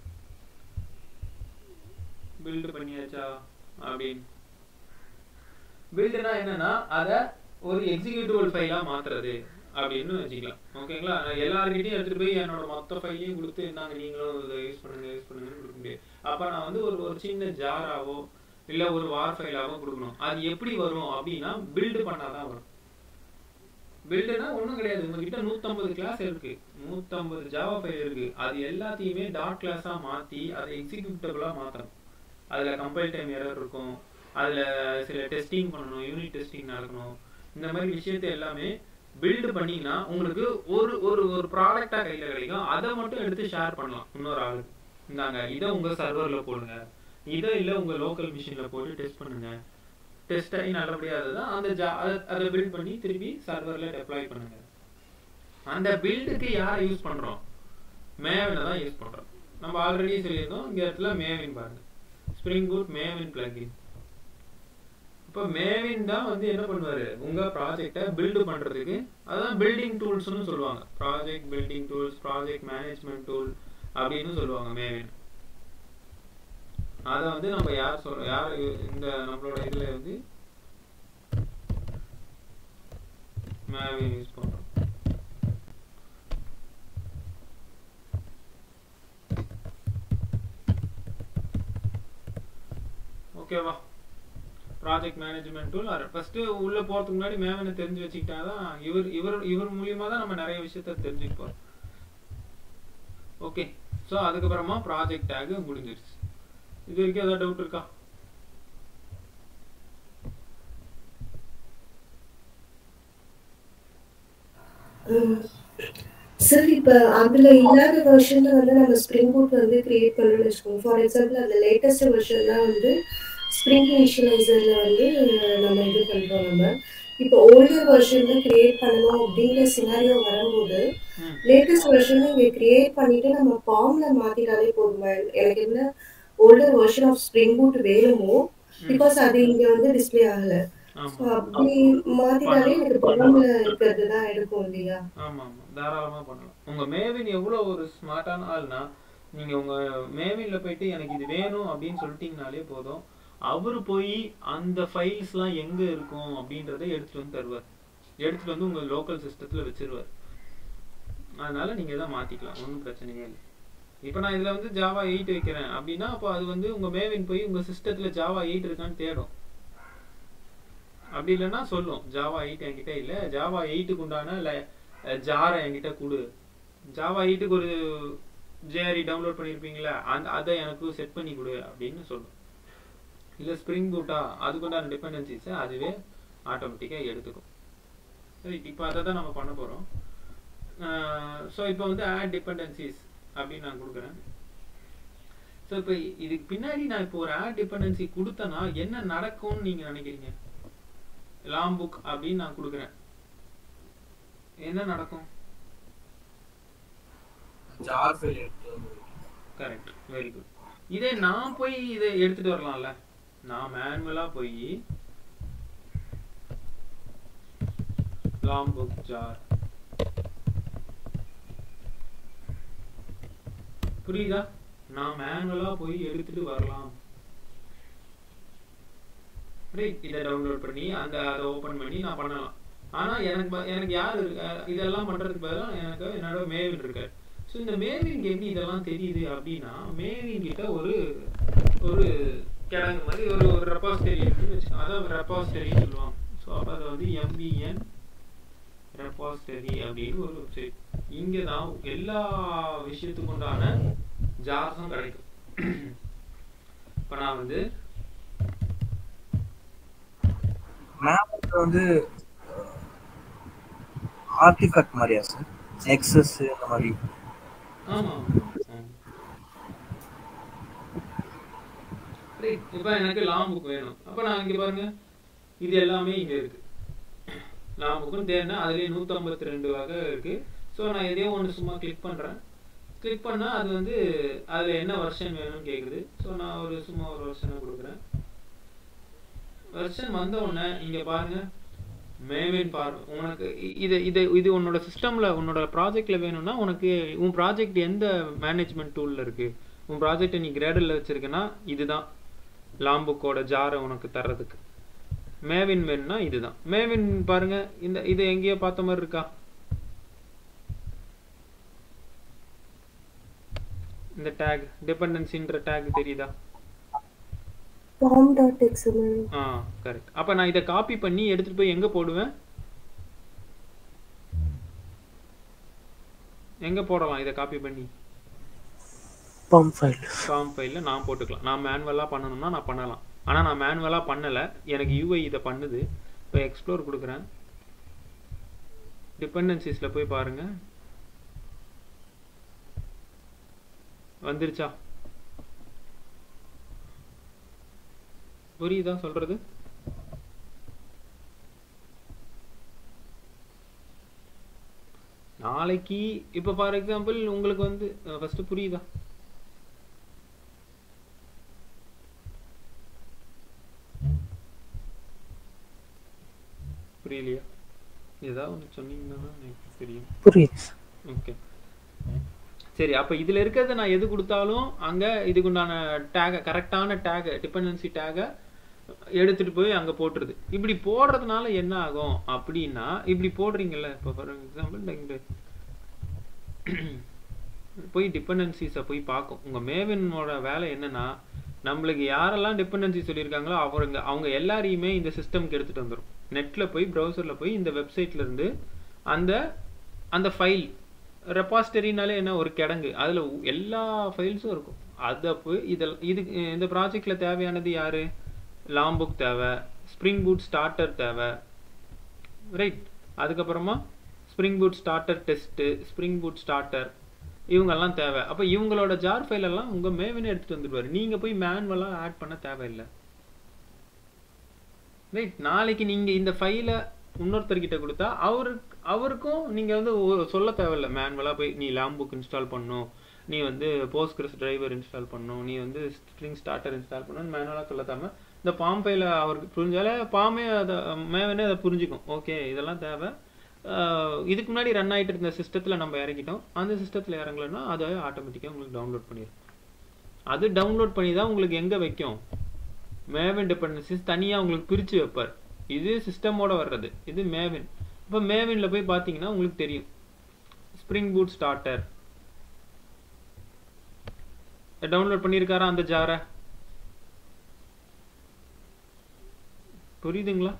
பில்டு பண்ணியாச்சா அப்படின்னு பில்டுனா என்னன்னா அதை ஒரு எக்ஸிக்யூட்டிவ் ஃபைலா மாத்துறது அப்படின்னு வச்சுக்கலாம் ஓகேங்களா நான் எல்லாருக்கிட்டையும் எடுத்துட்டு போய் என்னோட மொத்த ஃபைலையும் கொடுத்து நாங்க நீங்களும் இதை யூஸ் பண்ணுங்க யூஸ் பண்ணுங்கன்னு கொடுக்க முடியாது அப்ப நான் வந்து ஒரு ஒரு சின்ன ஜாராவோ இல்ல ஒரு வார் ஃபைலாவோ கொடுக்கணும் அது எப்படி வரும் அப்படின்னா பில்டு பண்ணாதான் வரும் பில்டுனா ஒண்ணும் கிடையாது உங்ககிட்ட நூத்தம்பது கிளாஸ் இருக்கு நூத்தம்பது ஜாவா ஃபைல் இருக்கு அது எல்லாத்தையுமே டாட் கிளாஸா மாத்தி அதை எக்ஸிக்யூட்டபிளா மாத்தணும் அதுல கம்பைல் டைம் எரர் இருக்கும் அதுல சில டெஸ்டிங் பண்ணணும் யூனிட் டெஸ்டிங் நடக்கணும் இந்த மாதிரி விஷயத்தை எல்லாமே பில்டு பண்ணீங்கன்னா உங்களுக்கு ஒரு ஒரு ஒரு ப்ராடக்டா கையில கிடைக்கும் அதை மட்டும் எடுத்து ஷேர் பண்ணலாம் இன்னொரு ஆளுக்கு இந்தாங்க இதை உங்க சர்வர்ல போடுங்க இதை இல்ல உங்க லோக்கல் மிஷின்ல போட்டு டெஸ்ட் பண்ணுங்க டெஸ்ட் ஆகி நல்லபடியா அதுதான் அந்த ஜா அத- அதை பில்ட் பண்ணி திருப்பி சர்வர்ல டெப்ளாய் பண்ணுங்க அந்த பில்டுக்கு யார் யூஸ் பண்றோம் மேவினை தான் யூஸ் பண்றோம் நம்ம ஆல்ரெடி சொல்லியிருந்தோம் இங்க இடத்துல மேவின் பாருங்க ஸ்ப்ரிங் பூட் மேவின் பிளகின் இப்போ மேவின் தான் வந்து என்ன பண்ணுவாரு உங்க ப்ராஜெக்டை பில்டு பண்றதுக்கு அதான் பில்டிங் டூல்ஸ்னு சொல்லுவாங்க project building tools project management tool அப்படின்னு சொல்லுவாங்க மேவின் அதை வந்து நம்ம யார் சொல்ற யார் இந்த நம்மளோட இதுல வந்து மேவின் யூஸ் பண்றோம் ஓகேவா ப்ராஜெக்ட் மேனேஜ்மெண்ட் டூல் ஃபர்ஸ்ட் உள்ள போறதுக்கு முன்னாடி மேவனை தெரிஞ்சு வச்சுக்கிட்டாதான் இவர் இவர் இவர் மூலியமா தான் நம்ம நிறைய விஷயத்த தெரிஞ்சுக்க போறோம் ஓகே ஸோ அதுக்கப்புறமா ப்ராஜெக்ட் டேக் முடிஞ்சிருச்சு இது வரைக்கும் ஏதாவது டவுட் இருக்கா சார் இப்போ அதுல இல்லாத வெர்ஷன்ல வந்து நம்ம ஸ்ப்ரிங் பூட் வந்து கிரியேட் பண்ணணும்னு வச்சுக்கோங்க ஃபார் எக்ஸாம்பிள் அந்த லேட்டஸ்ட் வெர்ஷன்லாம் வந்து ஸ்ப்ரிங் இனிஷியலைசர்ல வந்து நம்ம இது பண்றோம் நம்ம இப்போ ஓல்டர் வெர்ஷன்ல கிரியேட் பண்ணணும் அப்படிங்கிற சினாரியோ வரும்போது ம். லேட்டஸ்ட் வெர்ஷன் இங்க கிரியேட் பண்ணிட்டு நம்ம ஃபார்ம்ல மாத்திட்டாலே போதுமா எனக்கு என்ன older version of Spring Boot வேணுமோ பிகாஸ் அது இங்க வந்து டிஸ்ப்ளே ஆகல ஸோ ஆமா அப்படி மாத்திட்டாலே எனக்கு ஃபார்ம்ல இருக்கிறது தான் எடுக்கும் இல்லையா ஆமா ஆமா தாராளமா பண்ணலாம் உங்க மேவின் எவ்வளவு ஒரு ஸ்மார்ட்டான ஆள்னா நீங்க உங்க மேவின்ல போயிட்டு எனக்கு இது வேணும் அப்படின்னு சொல்லிட்டீங்கனாலே போதும் அவரு போய் அந்த ஃபைல்ஸ்லாம் எங்க இருக்கும் அப்படின்றத எடுத்துட்டு வந்து தருவார் எடுத்துட்டு வந்து உங்க லோக்கல் சிஸ்டத்துல வச்சிருவார் அதனால நீங்க இதை மாத்திக்கலாம் ஒன்றும் பிரச்சனையே இல்லை இப்போ நான் இதுல வந்து ஜாவா எயிட் வைக்கிறேன் அப்படின்னா அப்போ அது வந்து உங்க மேவின் போய் உங்க சிஸ்டத்துல ஜாவா எயிட் இருக்கான்னு தேடும் அப்படி இல்லைன்னா சொல்லும் ஜாவா எயிட் என்கிட்ட இல்ல ஜாவா எயிட்டுக்கு உண்டான ஜாரை என்கிட்ட கொடு ஜாவா எயிட்டுக்கு ஒரு ஜேஆர்இ டவுன்லோட் பண்ணியிருப்பீங்களா அந்த அதை எனக்கு செட் பண்ணி கொடு அப்படின்னு சொல்லும் இல்ல ஸ்ப்ரிங் பூட்டா அதுக்கு உண்டான டிபெண்டன்சிஸை அதுவே ஆட்டோமேட்டிக்காக எடுத்துக்கும் சரி இப்போ அதை தான் நம்ம பண்ண போறோம் ஸோ இப்போ வந்து ஆட் டிபெண்டன்சிஸ் அப்படின்னு நான் கொடுக்குறேன் ஸோ இப்போ இதுக்கு பின்னாடி நான் இப்போ ஒரு ஆட் டிபெண்டன்சி கொடுத்தேன்னா என்ன நடக்கும்னு நீங்க நினைக்கிறீங்க லாம் புக் அப்படின்னு நான் கொடுக்குறேன் என்ன நடக்கும் ஜார் ஃபைல் எடுத்து கரெக்ட் வெரி குட் இதே நான் போய் இதை எடுத்துட்டு வரலாம்ல நான் மேனுவலா போய் லாம் புக் ஜார் புரியுதா நான் மேனுவலா போய் எடுத்துட்டு வரலாம் ரைட் இதை டவுன்லோட் பண்ணி அந்த அதை ஓபன் பண்ணி நான் பண்ணலாம் ஆனா எனக்கு ப- எனக்கு யார் இருக்கா இதெல்லாம் பண்றதுக்கு பதிலா எனக்கு என்னோட மேவின் இருக்காரு ஸோ இந்த மேவின் எப்படி இதெல்லாம் தெரியுது அப்படின்னா மேவின் கிட்ட ஒரு ஒரு கிழங்கு மாதிரி ஒரு ஒரு ரெப்பாசிட்டரி இருக்குன்னு வச்சுக்கோங்க அதான் ரெப்பாசிட்டரின்னு சொல்லுவாங்க ஸோ அப்போ அதை வந்து எம்பிஎன் ரெப்பாசிட்டரி அப்படின்னு ஒரு வெப்சைட் இங்கே தான் எல்லா விஷயத்துக்கு உண்டான ஜார்ஸும் கிடைக்கும் இப்போ நான் வந்து மேப் வந்து ஆர்டிஃபேக்ட் மாதிரியா சார் எக்ஸஸ் இந்த மாதிரி ஆமா ரைட் இப்போ எனக்கு லாம் புக் வேணும் அப்போ நான் இங்க பாருங்க இது எல்லாமே இங்க இருக்கு லாம் புக்குன்னு தேடினா அதுலயே நூற்றம்பத்தி ரெண்டு வகை இருக்கு ஸோ நான் எதையோ ஒன்று சும்மா கிளிக் பண்றேன் கிளிக் பண்ணா அது வந்து அதுல என்ன வெர்ஷன் வேணும்னு கேக்குது ஸோ நான் ஒரு சும்மா ஒரு வெர்ஷனை கொடுக்குறேன் வெர்ஷன் வந்த உடனே இங்க பாருங்க மேவின் பார் உனக்கு இ- இது இது இது உன்னோட சிஸ்டம்ல உன்னோட ப்ராஜெக்ட்ல வேணும்னா உனக்கு உன் ப்ராஜெக்ட் எந்த மேனேஜ்மெண்ட் டூல்ல இருக்கு உன் ப்ராஜெக்ட்டை நீ கிரேடல்ல வச்சிருக்கனா இதுதான் லாம்புக்கோட ஜாரை உனக்கு தர்றதுக்கு மேவின் வேணும்னா இதுதான் மேவின் பாருங்க இந்த இது எங்கேயோ பார்த்த மாதிரி இருக்கா இந்த டேக் டிபெண்டன்சின்ற டேக் தெரியுதா ஃபார்ம் டாட் எக்ஸ்எம்எல் ஆ கரெக்ட் அப்ப நான் இதை காப்பி பண்ணி எடுத்துட்டு போய் எங்க போடுவேன் எங்க போடலாம் இதை காப்பி பண்ணி பம்ப் ஃபைல் ஃபார்ம் ஃபைலில் நான் போட்டுக்கலாம் நான் மேனுவலாக பண்ணணும்னா நான் பண்ணலாம் ஆனால் நான் மேனுவலாக பண்ணலை எனக்கு யூஐ இதை பண்ணுது இப்போ எக்ஸ்ப்ளோர் கொடுக்குறேன் டிபெண்டன்சிஸில் போய் பாருங்க வந்துருச்சா புரியுதா சொல்றது நாளைக்கு இப்போ ஃபார் எக்ஸாம்பிள் உங்களுக்கு வந்து ஃபர்ஸ்ட் புரியுதா புரியலையா ஏதாவது ஒன்று சொன்னீங்கன்னா தான் எனக்கு தெரியும் புரியுது ஓகே சரி அப்போ இதில் இருக்கிறத நான் எது கொடுத்தாலும் அங்கே இதுக்குண்டான டேகை கரெக்டான டேகை டிபெண்டன்சி டேகை எடுத்துட்டு போய் அங்கே போட்டுருது இப்படி போடுறதுனால என்ன ஆகும் அப்படின்னா இப்படி போடுறீங்கல்ல இப்போ ஃபார் எக்ஸாம்பிள் இங்கே போய் டிபெண்டன்சிஸை போய் பார்க்கும் உங்கள் மேவனோட வேலை என்னன்னா நம்மளுக்கு யாரெல்லாம் டிபெண்டன்சி சொல்லியிருக்காங்களோ அவங்க அவங்க எல்லாரையுமே இந்த சிஸ்டம்க்கு எடுத்துகிட்டு வந்துடும் நெட்டில் போய் ப்ரௌசரில் போய் இந்த வெப்சைட்ல இருந்து அந்த அந்த ஃபைல் ரெபாசிட்டரினாலே என்ன ஒரு கிடங்கு அதில் எல்லா ஃபைல்ஸும் இருக்கும் அதை போய் இதில் இது இந்த ப்ராஜெக்டில் தேவையானது யாரு லாம்புக் தேவை ஸ்ப்ரிங் பூட் ஸ்டார்டர் தேவை ரைட் அதுக்கப்புறமா Spring Boot starter test Spring Boot starter இவங்கெல்லாம் தேவை அப்போ இவங்களோட ஜார் ஃபைல் எல்லாம் உங்கள் மேவனே எடுத்துகிட்டு வந்துடுவார் நீங்கள் போய் மேனுவலாக ஆட் பண்ண தேவையில்லை ரைட் நாளைக்கு நீங்கள் இந்த ஃபைலை இன்னொருத்தர்கிட்ட கொடுத்தா அவருக்கு அவருக்கும் நீங்கள் வந்து ஒரு- சொல்ல தேவையில்ல மேனுவலாக போய் நீ லாம்புக் இன்ஸ்டால் பண்ணணும் நீ வந்து போஸ்ட்கிரஸ் டிரைவர் இன்ஸ்டால் பண்ணணும் நீ வந்து ஸ்ப்ரிங் ஸ்டார்டர் இன்ஸ்டால் பண்ணணும்னு மேனுவலாக சொல்ல தேவை இந்த பாம் ஃபைல அவருக்கு புரிஞ்சாலே பாமே அதை மேவனே அதை புரிஞ்சுக்கும் ஓகே இதெல்லாம் தேவை ஆஹ் இதுக்கு முன்னாடி ரன் ஆகிட்டு இருந்த சிஸ்டத்தில் நம்ம இறக்கிட்டோம் அந்த சிஸ்டத்தில் இறங்கலைன்னா அதை ஆட்டோமேட்டிக்காக உங்களுக்கு டவுன்லோட் பண்ணிடும் அது டவுன்லோட் பண்ணி தான் உங்களுக்கு எங்கே வைக்கும் மேவன் டிபெண்டன்சிஸ் தனியாக உங்களுக்கு பிரித்து வைப்பார் இது சிஸ்டமோட வர்றது இது மேவின் இப்போ மேவினில் போய் பார்த்தீங்கன்னா உங்களுக்கு தெரியும் ஸ்ப்ரிங் பூட் ஸ்டார்டர் டவுன்லோட் பண்ணியிருக்காரா அந்த ஜாரை புரியுதுங்களா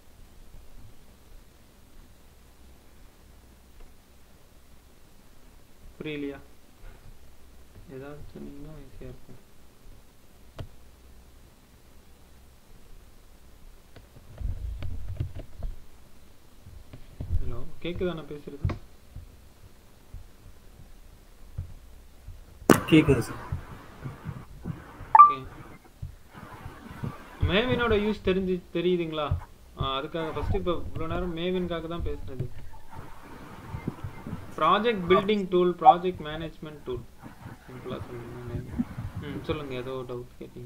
புரியலையா ஏதாவது சொன்னீங்கன்னா ஈஸியாக இருக்கும் ஹலோ கேக்குதா நான் பேசுறது கேக்குது சார் ஓகே மேவினோட யூஸ் தெரிஞ்சு தெரியுதுங்களா ஆ, அதுக்காக ஃபர்ஸ்ட் இப்போ இவ்வளோ நேரம் மேவின்காக தான் பேசுனது project building tool project management tool சிம்பிளாக சொல்லுங்க ம் சொல்லுங்க ஏதோ டவுட் கேட்டீங்க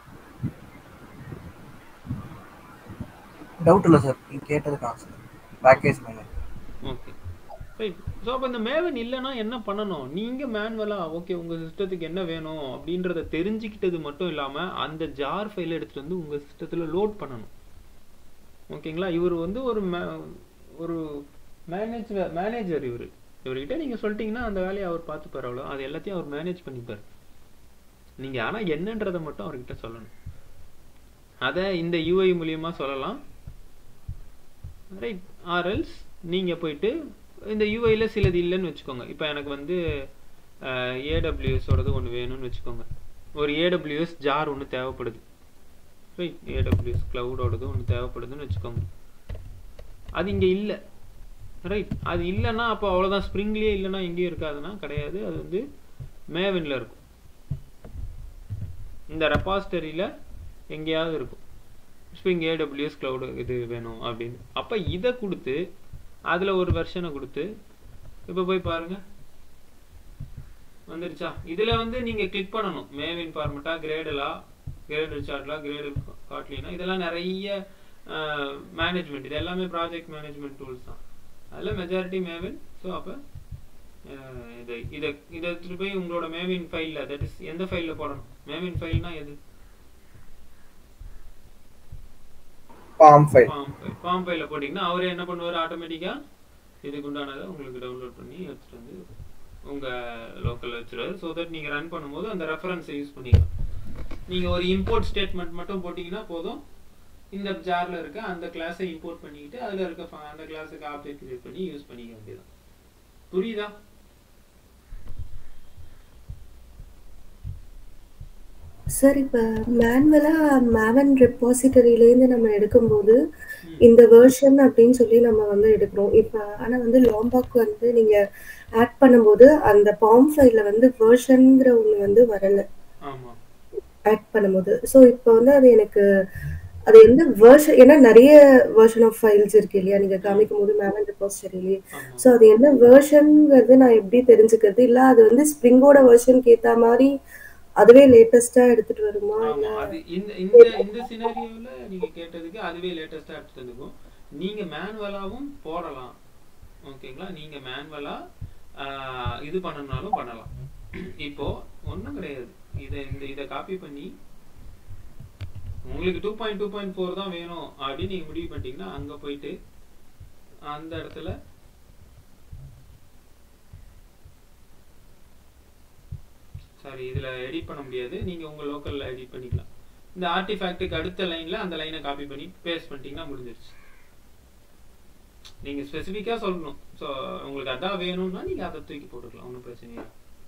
டவுட் இல்லை சார் நீங்கள் கேட்டதுக்கு ஆன்சர் பேக்கேஜ் மேலே ஓகே ரைட் ஸோ அப்போ இந்த மேவன் இல்லைன்னா என்ன பண்ணணும் நீங்கள் மேனுவலாக ஓகே உங்கள் சிஸ்டத்துக்கு என்ன வேணும் அப்படின்றத தெரிஞ்சுக்கிட்டது மட்டும் இல்லாமல் அந்த ஜார் ஃபைலை எடுத்துகிட்டு வந்து உங்கள் சிஸ்டத்தில் லோட் பண்ணணும் ஓகேங்களா இவர் வந்து ஒரு ma- ஒரு மேனேஜ் மேனேஜர் இவர் இவர்கிட்ட நீங்கள் சொல்லிட்டீங்கன்னா அந்த வேலையை அவர் பார்த்துப்பார் அவ்வளோ அது எல்லாத்தையும் அவர் மேனேஜ் பண்ணிப்பார் நீங்கள் ஆனால் என்னன்றதை மட்டும் அவர்கிட்ட சொல்லணும் அதை இந்த யூஐ மூலியமா சொல்லலாம் ரைட் ஆர்எல்ஸ் நீங்கள் போயிட்டு இந்த யூஐயில் சிலது இல்லைன்னு வச்சுக்கோங்க இப்போ எனக்கு வந்து ஏடபிள்யூஎஸோடது ஒன்று வேணும்னு வச்சுக்கோங்க ஒரு ஏடபிள்யூஎஸ் ஜார் ஒன்று தேவைப்படுது ரைட் ஏடபிள்யூஎஸ் க்ளவுடோடது ஒன்று தேவைப்படுதுன்னு வச்சுக்கோங்க அது இங்கே இல்லை ரைட் அது இல்லைன்னா அப்போ அவ்வளோதான் ஸ்ப்ரிங்லேயே இல்லைன்னா எங்கேயும் இருக்காதுன்னா கிடையாது அது வந்து மேவனில் இருக்கும் இந்த ரெபாசிட்டரியில் எங்கேயாவது இருக்கும் ஸ்ப்ரிங் ஏடபிள்யூஎஸ் க்ளவுடு இது வேணும் அப்படின்னு அப்போ இதை கொடுத்து அதில் ஒரு வெர்ஷனை கொடுத்து இப்போ போய் பாருங்க வந்துருச்சா இதில் வந்து நீங்கள் கிளிக் பண்ணணும் மேவின் ஃபார்மெட்டா கிரேடலா கிரேடல் சார்ட்லா கிரேடல் காட்லினா இதெல்லாம் நிறைய மேனேஜ்மெண்ட் இது எல்லாமே ப்ராஜெக்ட் மேனேஜ்மெண்ட் டூல்ஸ் தான் அதில் மெஜாரிட்டி மேவின் ஸோ அப்போ இதை இதை இதை எடுத்துட்டு போய் உங்களோட மேவின் ஃபைலில் தட் இஸ் எந்த ஃபைலில் போடணும் மேவின் ஃபைல்னா எது POM file POM file POM ஃபைலில் போட்டிங்கன்னா அவரே என்ன பண்ணுவார் ஆட்டோமேட்டிக்காக இதுக்கு உண்டானதை உங்களுக்கு டவுன்லோட் பண்ணி எடுத்துகிட்டு வந்து உங்கள் லோக்கலில் வச்சுருவாரு ஸோ தட் நீங்கள் ரன் பண்ணும்போது அந்த ரெஃபரன்ஸை யூஸ் பண்ணிக்கலாம் நீங்கள் ஒரு இம்போர்ட் ஸ்டேட்மெண்ட் மட்டும் போட்டிங்கன்னா போதும் இந்த ஜாரில் இருக்க அந்த கிளாஸை இம்போர்ட் பண்ணிக்கிட்டு அதில் இருக்க fa- அந்த கிளாஸுக்கு ஆப்ஜெக்ட் கிரியேட் பண்ணி யூஸ் பண்ணிக்க வேண்டியதான் புரியுதா சார் இப்போ மேனுவலாக மேவன் ரெப்பாசிட்டரியிலேருந்து நம்ம எடுக்கும்போது இந்த வேர்ஷன் அப்படின்னு சொல்லி நம்ம வந்து எடுக்கிறோம் இப்போ ஆனால் வந்து லாம்பாக் வந்து நீங்கள் ஆட் பண்ணும்போது அந்த பாம் ஃபைலில் வந்து வேர்ஷன்ங்கிற ஒன்று வந்து வரலை ஆமாம் ஆட் பண்ணும்போது ஸோ இப்போ வந்து அது எனக்கு அது எந்த வேர்ஷன் ஏன்னா நிறைய வேர்ஷன் ஆஃப் ஃபைல்ஸ் இருக்கு இல்லையா நீங்கள் காமிக்கும் போது மேவன் ரெப்பாசிட்டரியிலே ஆமாம் ஸோ அது என்ன வேர்ஷன்ங்கிறது நான் எப்படி தெரிஞ்சுக்கிறது இல்லை அது வந்து ஸ்ப்ரிங்கோட வேர்ஷனுக்கு ஏற்ற மாதிரி அதுவே லேட்டஸ்டா எடுத்துட்டு வருமா ஆமா இல்ல அது இந்த இந்த இந்த சினாரியோல நீங்க கேட்டதுக்கு அதுவே லேட்டஸ்டா எடுத்து வந்துக்கும் நீங்க மேனுவலாவும் போடலாம் ஓகேங்களா நீங்க மேனுவலா இது பண்ணனாலும் பண்ணலாம் இப்போ ஒண்ணும் கிடையாது இதை இந்த இதை காப்பி பண்ணி உங்களுக்கு two point two point four தான் வேணும் அப்படின்னு நீங்க முடிவு பண்ணிட்டீங்கன்னா அங்க போயிட்டு அந்த இடத்துல சாரி இதுல எடிட் பண்ண முடியாது நீங்க உங்க லோக்கல்ல எடிட் பண்ணிக்கலாம் இந்த ஆர்டிஃபேக்ட்டுக்கு அடுத்த லைன்ல அந்த லைனை காப்பி பண்ணி பேஸ்ட் பண்ணிட்டீங்கன்னா முடிஞ்சிருச்சு நீங்க ஸ்பெசிஃபிக்கா சொல்லணும் ஸோ உங்களுக்கு அதான் வேணும்னா நீங்க அதை தூக்கி போட்டுக்கலாம் ஒன்றும் பிரச்சனை இல்லை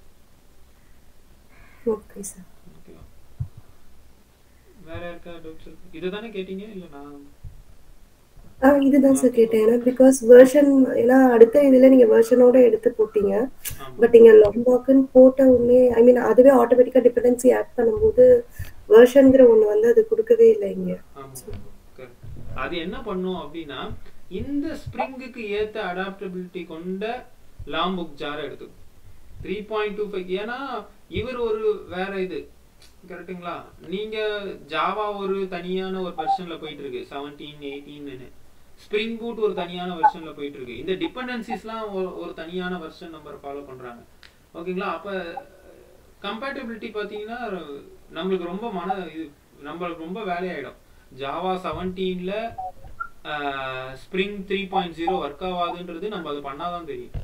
ஓகே சார் ஓகேவா வேற யாருக்கா டவுட்ஸ் இருக்கு இதுதானே கேட்டீங்க இல்ல நான் ஆ இதுதான் சார் கேட்டேன் ஏன்னா பிகாஸ் வேர்ஷன் ஏன்னா அடுத்த இதுல நீங்க வேர்ஷனோட எடுத்து போட்டீங்க ஆமா பட் இங்க லாம்பாக்குன்னு போட்ட உடனே ஐ மீன் அதுவே ஆட்டோமேட்டிக்கா டிபெண்டன்சி ஆட் பண்ணும்போது வேர்ஷன்ங்கிற ஒண்ணு வந்து அது கொடுக்கவே இல்லை இங்க ஆமா correct. அது என்ன பண்ணும் அப்படின்னா இந்த ஸ்ப்ரிங்குக்கு ஏத்த அடாப்டபிலிட்டி கொண்ட லாம் புக் ஜார் எடுத்துக்கும் த்ரீ பாயிண்ட் டூ ஃபைவ் ஏன்னா இவர் ஒரு வேற இது கரெக்ட்டுங்களா நீங்க ஜாவா ஒரு தனியான ஒரு வெர்ஷன்ல போயிட்டு இருக்கு செவன்டீன் எயிட்டீன்னு ஸ்ப்ரிங் பூட் ஒரு தனியான வெர்ஷன்ல போயிட்டு இருக்கு இந்த டிபெண்டன்சிஸ்லாம் ஒரு ஒரு தனியான வெர்ஷன் நம்பர் ஃபாலோ பண்றாங்க ஓகேங்களா அப்ப கம்பேட்டபிலிட்டி பார்த்தீங்கன்னா நம்மளுக்கு ரொம்ப மன இது நம்மளுக்கு ரொம்ப வேலையாயிடும் ஜாவா செவன்டீன்ல Spring three point zero work ஆகாதுன்றது நம்ம அது பண்ணாதான் தெரியும்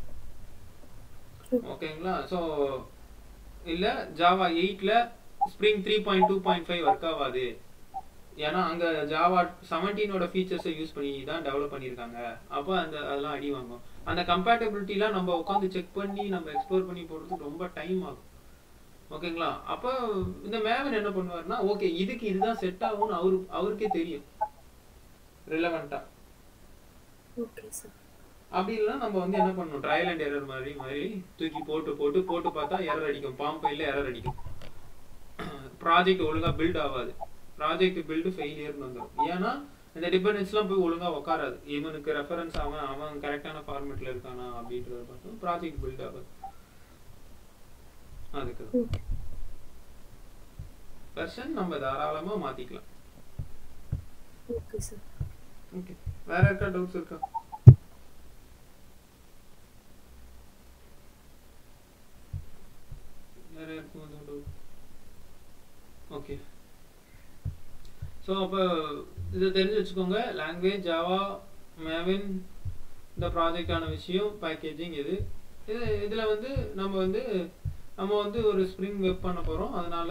ஓகேங்களா ஸோ இல்ல ஜாவா எயிட்ல Spring three point two point five work ஆகாது ஏன்னா அங்க ஜாவா செவன்டீனோட ஃபீச்சர்ஸை யூஸ் பண்ணி தான் டெவலப் பண்ணியிருக்காங்க அப்போ அந்த அதெல்லாம் அடி வாங்கும் அந்த கம்பேட்டபிலிட்டிலாம் நம்ம உட்காந்து செக் பண்ணி நம்ம எக்ஸ்ப்ளோர் பண்ணி போடுறதுக்கு ரொம்ப டைம் ஆகும் ஓகேங்களா அப்போ இந்த மேவன் என்ன பண்ணுவாருன்னா ஓகே இதுக்கு இதுதான் செட் ஆகும்னு அவரு அவருக்கே தெரியும் ரிலவெண்டா ஓகே சார் அப்படி இல்லைன்னா நம்ம வந்து என்ன பண்ணணும் ட்ரையல் அண்ட் எரர் மாதிரி மாதிரி தூக்கி போட்டு போட்டு போட்டு பார்த்தா எரர் அடிக்கும் பாம் ஃபைல்ல எரர் அடிக்கும் ப்ராஜெக்ட் ஒழுங்கா பில்ட் ஆகாது ப்ராஜெக்ட் பில்டு ஃபெயிலியர்னு வந்துடும் ஏன்னா இந்த டிபெண்டன்ஸ்லாம் போய் ஒழுங்கா உட்காராது இவனுக்கு ரெஃபரன்ஸ் அவன் அவன் கரெக்டான ஃபார்மேட்ல இருக்கானா அப்படின்றத பார்த்தோம் ப்ராஜெக்ட் பில்ட் ஆகாது அதுக்கு வெர்ஷன் நம்ம தாராளமா மாத்திக்கலாம் ஓகே சார் ஓகே வேற இருக்கா டவுட்ஸ் இருக்கா வேற யாருக்கும் எதுவும் டவுட் ஓகே ஸோ அப்போ இதை தெரிஞ்சு வச்சுக்கோங்க லாங்குவேஜ் ஜாவா மேவின் இந்த ப்ராஜெக்டான விஷயம் பேக்கேஜிங் இது இது இதில் வந்து நம்ம வந்து நம்ம வந்து ஒரு ஸ்ப்ரிங் வெப் பண்ண போகிறோம் அதனால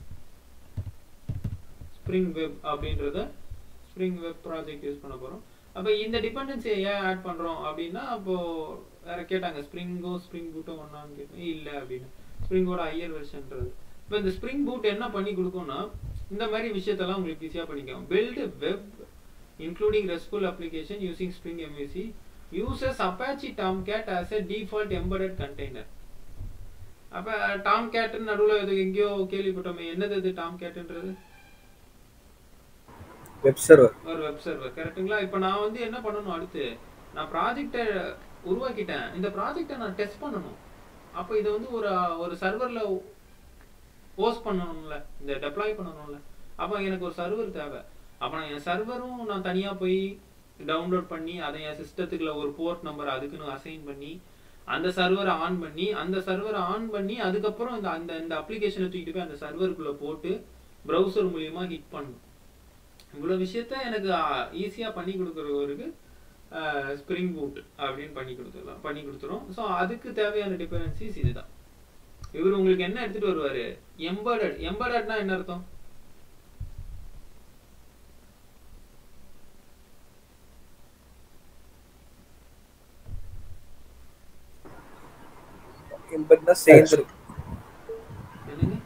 ஸ்ப்ரிங் வெப் அப்படின்றத ஸ்ப்ரிங் வெப் ப்ராஜெக்ட் யூஸ் பண்ண போகிறோம் அப்போ இந்த டிபெண்டன்சியை ஏன் ஆட் பண்ணுறோம் அப்படின்னா அப்போ வேற கேட்டாங்க ஸ்ப்ரிங்கும் ஸ்ப்ரிங் பூட்டும் ஒன்றான்னு கேட்டேன் இல்லை அப்படின்னு ஸ்ப்ரிங்கோட ஹையர் வெர்ஷன்றது இப்போ இந்த ஸ்ப்ரிங் பூட் என்ன பண்ணி கொடுக்கும்னா இந்த மாதிரி விஷயத்தெல்லாம் உங்களுக்கு ஈஸியாக பண்ணிக்கும் build web including RESTful application using Spring MVC uses Apache Tomcat as a default embedded container அப்போ டாம் கேட்னு நடுவில் இது எங்கேயோ கேள்விப்பட்டோமே என்னது இது டாம் கேட்ன்றது வெப் சர்வர் ஒரு வெப் சர்வர் கரெக்ட்டுங்களா இப்போ நான் வந்து என்ன பண்ணணும் அடுத்து நான் ப்ராஜெக்டை உருவாக்கிட்டேன் இந்த ப்ராஜெக்டை நான் டெஸ்ட் பண்ணணும் அப்போ இதை வந்து ஒரு ஒரு சர்வரில் ஹோஸ்ட் பண்ணணும்ல இந்த டெப்ளாய் பண்ணணும்ல அப்போ எனக்கு ஒரு சர்வர் தேவை அப்போ நான் என் சர்வரும் நான் தனியா போய் டவுன்லோட் பண்ணி அதை என் சிஸ்டத்துக்குள்ள ஒரு போர்ட் நம்பர் அதுக்குன்னு அசைன் பண்ணி அந்த சர்வரை ஆன் பண்ணி அந்த சர்வரை ஆன் பண்ணி அதுக்கப்புறம் இந்த அந்த இந்த அப்ளிகேஷனை தூக்கிட்டு போய் அந்த சர்வருக்குள்ள போட்டு ப்ரௌசர் மூலியமா ஹிட் பண்ணணும் இவ்வளவு விஷயத்த எனக்கு ஈஸியா பண்ணி கொடுக்குறவருக்கு ஸ்ப்ரிங் பூட் அப்படின்னு பண்ணி கொடுத்துடலாம் பண்ணி கொடுத்துரும் ஸோ அதுக்கு தேவையான டிபெண்டன்சிஸ் இதுதான் இவர் உங்களுக்கு என்ன எடுத்துட்டு வருவாரு எம்பர்டட் எம்பர்டட்னா என்ன அர்த்தம் எம்பட்னா சேர்ந்துருக்கு என்னங்க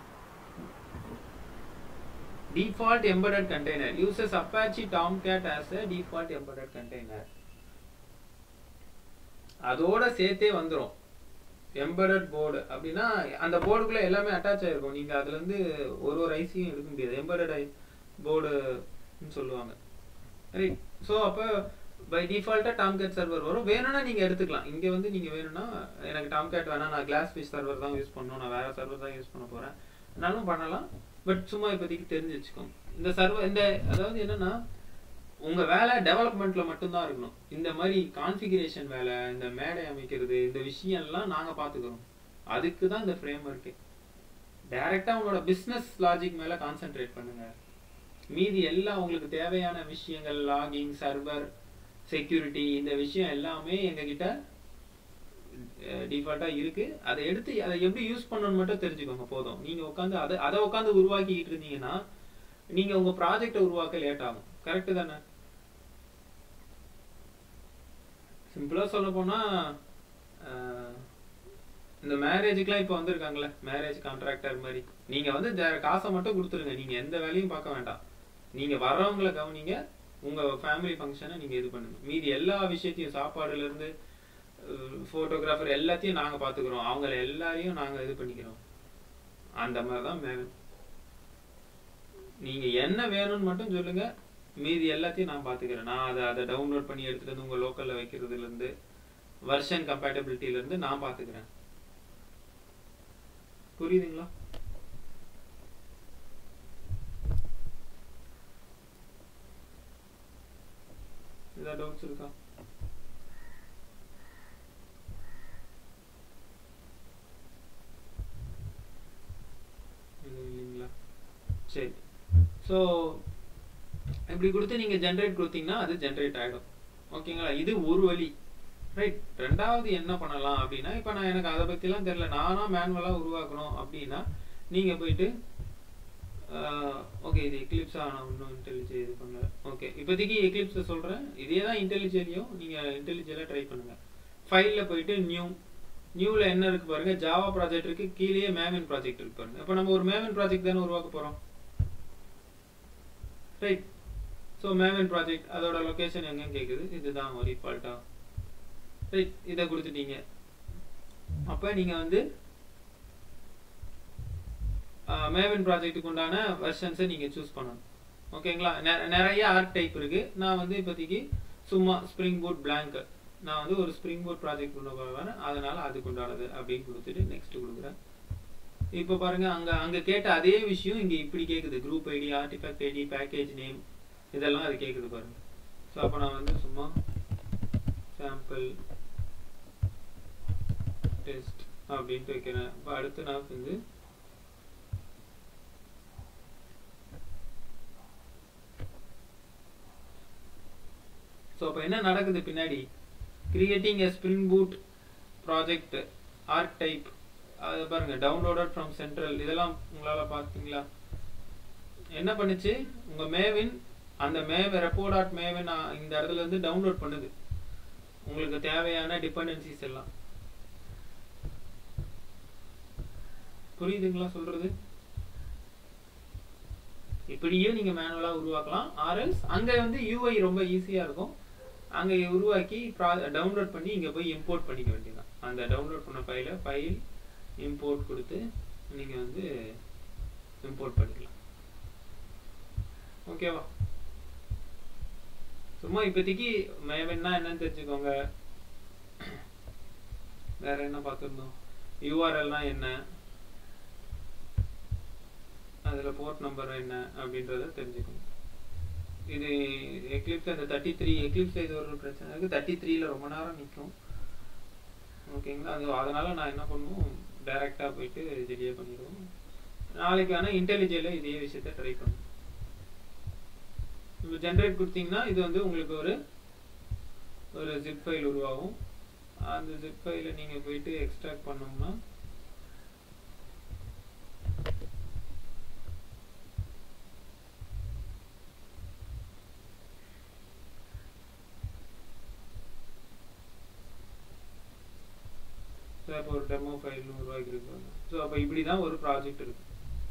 default embedded container uses apache tomcat as a default embedded container அதோட சேர்த்தே வந்துரும் எம்பெடட் போர்டு அப்படின்னா அந்த போர்டுக்குள்ள எல்லாமே அட்டாச் ஆயிருக்கும் நீங்க அதுல இருந்து ஒரு ஒரு ஐசியும் எடுக்க முடியாது எம்பெடட் ஐ போர்டுன்னு சொல்லுவாங்க ரைட் ஸோ அப்போ பை டிஃபால்ட்டாக டாம்கேட் சர்வர் வரும் வேணும்னா நீங்கள் எடுத்துக்கலாம் இங்கே வந்து நீங்கள் வேணும்னா எனக்கு டாம்கேட் வேணாம் நான் கிளாஸ் ஃபிஷ் சர்வர் தான் யூஸ் பண்ணணும் நான் வேற சர்வர் தான் யூஸ் பண்ண போகிறேன் என்னாலும் பண்ணலாம் பட் சும்மா இப்போதைக்கு தெரிஞ்சு வச்சுக்கோங்க இந்த சர்வர் இந்த அதாவது என்னன்னா உங்க வேலை டெவலப்மெண்ட்ல மட்டும்தான் இருக்கணும் இந்த மாதிரி கான்ஃபிகரேஷன் வேலை இந்த மேடை அமைக்கிறது இந்த விஷயம்லாம் நாங்க பாத்துக்கிறோம் அதுக்கு தான் இந்த ஃப்ரேம் ஒர்க்கு டைரக்டா உங்களோட பிசினஸ் லாஜிக் மேல கான்சென்ட்ரேட் பண்ணுங்க மீதி எல்லாம் உங்களுக்கு தேவையான விஷயங்கள் லாகிங் சர்வர் செக்யூரிட்டி இந்த விஷயம் எல்லாமே எங்ககிட்ட டிஃபால்ட்டா இருக்கு அதை எடுத்து அதை எப்படி யூஸ் பண்ணணும்னு மட்டும் தெரிஞ்சுக்கோங்க போதும் நீங்க உட்காந்து அதை அதை உட்காந்து உருவாக்கிட்டு இருந்தீங்கன்னா நீங்க உங்க ப்ராஜெக்டை உருவாக்க லேட் ஆகும் கரெக்ட் தானே சிம்பிளா சொல்ல போனா அஹ், இந்த மேரேஜுக்குலாம் இப்போ வந்திருக்காங்களே மேரேஜ் கான்ட்ராக்டர் மாதிரி நீங்க வந்து ஜ- காசை மட்டும் கொடுத்துருங்க நீங்க எந்த வேலையும் பார்க்க வேண்டாம் நீங்க வர்றவங்களை கவனிங்க உங்க ஃபேமிலி ஃபங்க்ஷனை நீங்க இது பண்ணுங்க மீதி எல்லா விஷயத்தையும் சாப்பாடுல இருந்து ஃபோட்டோகிராஃபர் எல்லாத்தையும் நாங்க பாத்துக்கிறோம் அவங்கள எல்லாரையும் நாங்க இது பண்ணிக்கிறோம் அந்த மாதிரி தான் மேம் நீங்க என்ன வேணும்னு மட்டும் சொல்லுங்க மீதி எல்லாத்தையும் நான் பாத்துக்கிறேன் நான் அதை அதை டவுன்லோட் பண்ணி எடுத்துட்டு வந்து உங்க லோக்கல்ல வைக்கிறதுல இருந்து வெர்ஷன் கம்பேட்டபிலிட்டில இருந்து நான் பாத்துக்கிறேன் புரியுதுங்களா ஏதாவது டவுட்ஸ் இருக்கா எதுவும் இல்லைங்களா சரி ஸோ இப்படி கொடுத்து நீங்க ஜென்ரேட் கொடுத்தீங்கன்னா அது ஜென்ரேட் ஆயிடும் ஓகேங்களா இது ஒரு வழி ரைட் ரெண்டாவது என்ன பண்ணலாம் அப்படின்னா இப்போ நான் எனக்கு அதை பத்திலாம் தெரியல நானா மேனுவலா உருவாக்கணும் அப்படின்னா நீங்க போயிட்டு ஓகே இது எக்லிப்ஸ் நான் இன்னும் இன்டெலிஜே இது பண்ணல ஓகே இப்போதைக்கு எக்லிப்ஸை சொல்றேன் இதே தான் இன்டெலிஜெலையும் நீங்க இன்டெலிஜெல ட்ரை பண்ணுங்க ஃபைல்ல போயிட்டு நியூ நியூல என்ன இருக்கு பாருங்க ஜாவா ப்ராஜெக்ட் இருக்கு கீழேயே மேவன் ப்ராஜெக்ட் இருக்கு பாருங்க இப்போ நம்ம ஒரு மேவன் ப்ராஜெக்ட் தானே உருவாக்க போறோம் ரைட் ஸோ மேவன் ப்ராஜெக்ட் அதோட லொகேஷன் எங்கன்னு கேட்குது இதுதான் ஒரு டிஃபால்ட்டா ரைட் இதை கொடுத்துட்டீங்க அப்போ நீங்க வந்து மேவன் ப்ராஜெக்ட்டுக்கு உண்டான வெர்ஷன்ஸை நீங்க சூஸ் பண்ணணும் ஓகேங்களா நெ- நிறைய ஆர்ட் டைப் இருக்கு நான் வந்து இப்போதைக்கு சும்மா ஸ்ப்ரிங் போட் blank நான் வந்து ஒரு ஸ்ப்ரிங் போட் ப்ராஜெக்ட் கொண்டு போவேன் அதனால அதுக்கு உண்டானது அப்படின்னு கொடுத்துட்டு நெக்ஸ்ட் கொடுக்குறேன் இப்போ பாருங்க அங்க அங்க கேட்ட அதே விஷயம் இங்க இப்படி கேக்குது group ID artifact ID package name இதெல்லாம் அது கேக்குது பாருங்க ஸோ அப்போ நான் வந்து சும்மா சாம்பிள் டெஸ்ட் அப்படின்ட்டு வைக்கிறேன் இப்போ அடுத்து நான் வந்து ஸோ அப்போ என்ன நடக்குது பின்னாடி creating a Spring Boot project archetype அது பாருங்க டவுன்லோடட் ஃப்ரம் சென்ட்ரல் இதெல்லாம் உங்களால பார்த்தீங்களா என்ன பண்ணுச்சு உங்க மேவின் அந்த மேவ ரெப்போ டாட் மேவின் இந்த இடத்துல இருந்து டவுன்லோட் பண்ணுது உங்களுக்கு தேவையான டிபெண்டன்சிஸ் எல்லாம் புரியுதுங்களா சொல்றது இப்படியும் நீங்க மேனுவலா உருவாக்கலாம் ஆர்எல்ஸ் அங்க வந்து யூஐ ரொம்ப ஈஸியா இருக்கும் அங்க உருவாக்கி டவுன்லோட் பண்ணி இங்க போய் இம்போர்ட் பண்ணிக்க வேண்டியதுதான் அந்த டவுன்லோட் பண்ண ஃபைல ஃபைல் இம்போர்ட் கொடுத்து நீங்க வந்து இம்போர்ட் பண்ணிக்கலாம் ஓகேவா சும்மா இப்போதைக்கு மேவன்னா என்னன்னு தெரிஞ்சுக்கோங்க வேற என்ன பார்த்துருந்தோம் யூஆர்எல்னா என்ன அதுல போர்ட் நம்பர் என்ன அப்படின்றத தெரிஞ்சுக்கணும் இது எக்லிப்ஸ் அந்த தேர்ட்டி த்ரீ எக்லிப்ஸ் இது ஒரு பிரச்சனை இருக்குது தேர்ட்டி த்ரீல ரொம்ப நேரம் நிற்கும் ஓகேங்களா அது அதனால நான் என்ன பண்ணுவோம் டைரெக்டாக போயிட்டு ஜெலியே பண்ணிடுவோம் நாளைக்கு வேணால் இன்டெலிஜெயில் இதே விஷயத்த ட்ரை பண்ணுவோம் இப்போ ஜென்ரேட் கொடுத்தீங்கன்னா இது வந்து உங்களுக்கு ஒரு ஒரு ஜிப் ஃபைல் உருவாகும் அந்த ஜிப் ஃபைலை நீங்கள் போயிட்டு எக்ஸ்ட்ராக்ட் பண்ணோம்னா ஸோ இப்போ ஒரு டெமோ ஃபைல்னு உருவாக்கியிருக்காங்க ஸோ அப்போ இப்படி தான் ஒரு ப்ராஜெக்ட் இருக்கு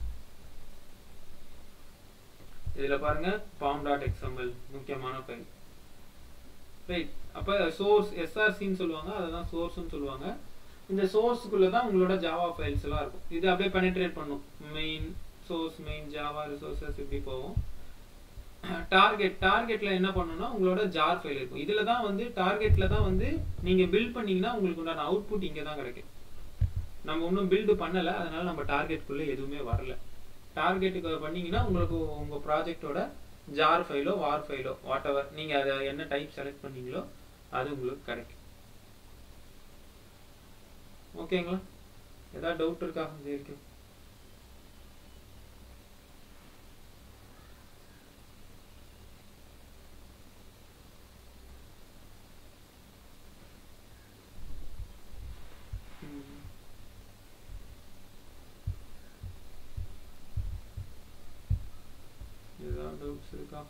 இதில் பாருங்க பாம் டாட் எக்ஸ்எம்எல் முக்கியமான ஃபைல் ரைட் அப்போ சோர்ஸ் எஸ்ஆர்சின்னு சொல்லுவாங்க அதை தான் சோர்ஸ்னு சொல்லுவாங்க இந்த சோர்ஸுக்குள்ளே தான் உங்களோட ஜாவா ஃபைல்ஸ் எல்லாம் இருக்கும் இது அப்படியே பெனிட்ரேட் பண்ணும் main source main Java resources இப்படி போகும் டார்கெட் டார்கெட்ல என்ன பண்ணணும்னா உங்களோட ஜார் ஃபைல் இருக்கும் இதுல தான் வந்து டார்கெட்ல தான் வந்து நீங்க பில்ட் பண்ணீங்கன்னா உங்களுக்கு உண்டான அவுட்புட் இங்க தான் கிடைக்கும் நம்ம இன்னும் பில்டு பண்ணல அதனால நம்ம டார்கெட்குள்ள எதுவுமே வரல டார்கெட்டுக்கு பண்ணீங்கன்னா உங்களுக்கு உங்க ப்ராஜெக்டோட ஜார் ஃபைலோ வார் ஃபைலோ வாட் எவர் நீங்க அதை என்ன டைப் செலக்ட் பண்ணீங்களோ அது உங்களுக்கு கிடைக்கும் ஓகேங்களா ஏதாவது டவுட் இருக்கா இது வரைக்கும் ம். ஏதாவது டவுட்ஸ் இருக்கா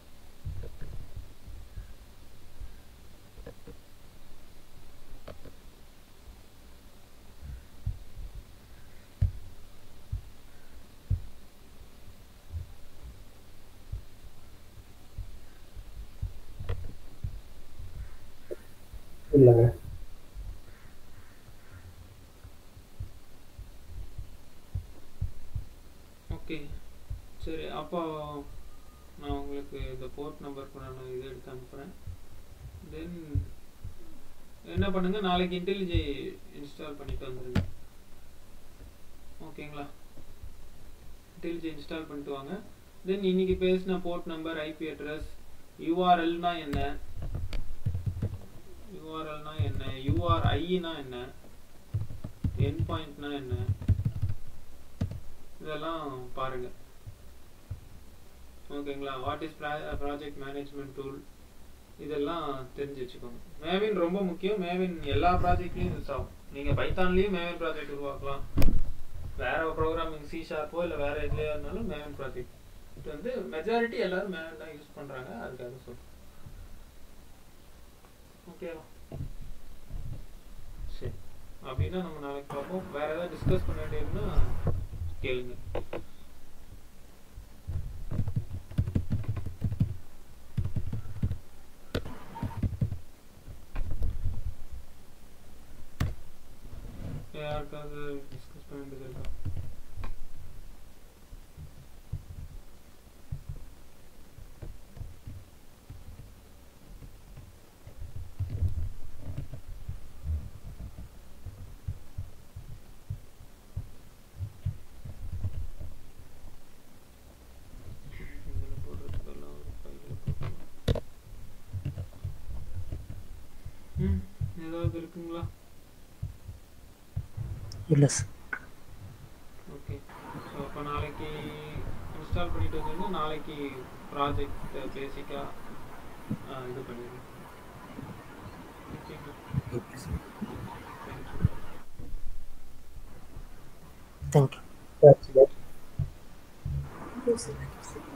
இல்லைங்க ஓகே சரி அப்போ நான் உங்களுக்கு இந்த போர்ட் நம்பர் கூட நான் இது எடுத்து அனுப்புகிறேன் தென் என்ன பண்ணுங்க நாளைக்கு இன்டெலிஜை இன்ஸ்டால் பண்ணிட்டு வந்துடுங்க ஓகேங்களா இன்டெலிஜை இன்ஸ்டால் பண்ணிட்டு வாங்க தென் இன்னைக்கு பேசின போர்ட் நம்பர் ஐபி அட்ரஸ் யூஆர்எல்னா என்ன யூஆர்எல்னா என்ன யூஆர்ஐனா என்ன என் பாயிண்ட்னா என்ன இதெல்லாம் பாருங்க ஓகேங்களா what is project management tool இதெல்லாம் தெரிஞ்சு வச்சுக்கோங்க மேவின் ரொம்ப முக்கியம் மேவின் எல்லா ப்ராஜெக்ட்லையும் யூஸ் ஆகும் நீங்கள் பைத்தான்லேயும் மேவின் ப்ராஜெக்ட் உருவாக்கலாம் வேற ப்ரோக்ராமிங் சி ஷார்ப்போ இல்லை வேற எதுலையா இருந்தாலும் மேவின் ப்ராஜெக்ட் இது வந்து மெஜாரிட்டி எல்லாரும் மேவின் தான் யூஸ் பண்ணுறாங்க அதுக்காக சொல்றேன் ஓகேவா சரி அப்படின்னா நம்ம நாளைக்கு பார்ப்போம் வேற ஏதாவது டிஸ்கஸ் பண்ண வேண்டியதுன்னா கேளுங்க யாருக்காவது டிஸ்கஸ் பண்ண வேண்டியது இருக்கா இதுல போடுறதுக்கெல்லாம் ஒரு file போட்டுக்கலாம். ம் ஏதாவது இருக்குங்களா இல்லை சார் ஓகே ஸோ அப்போ நாளைக்கு இன்ஸ்டால் பண்ணிட்டு வந்துருங்க நாளைக்கு ப்ராஜெக்ட் பேசிக்காக இது பண்ணிடுங்க ஓகேங்களா okay sir thank you thank you Thank you, sir.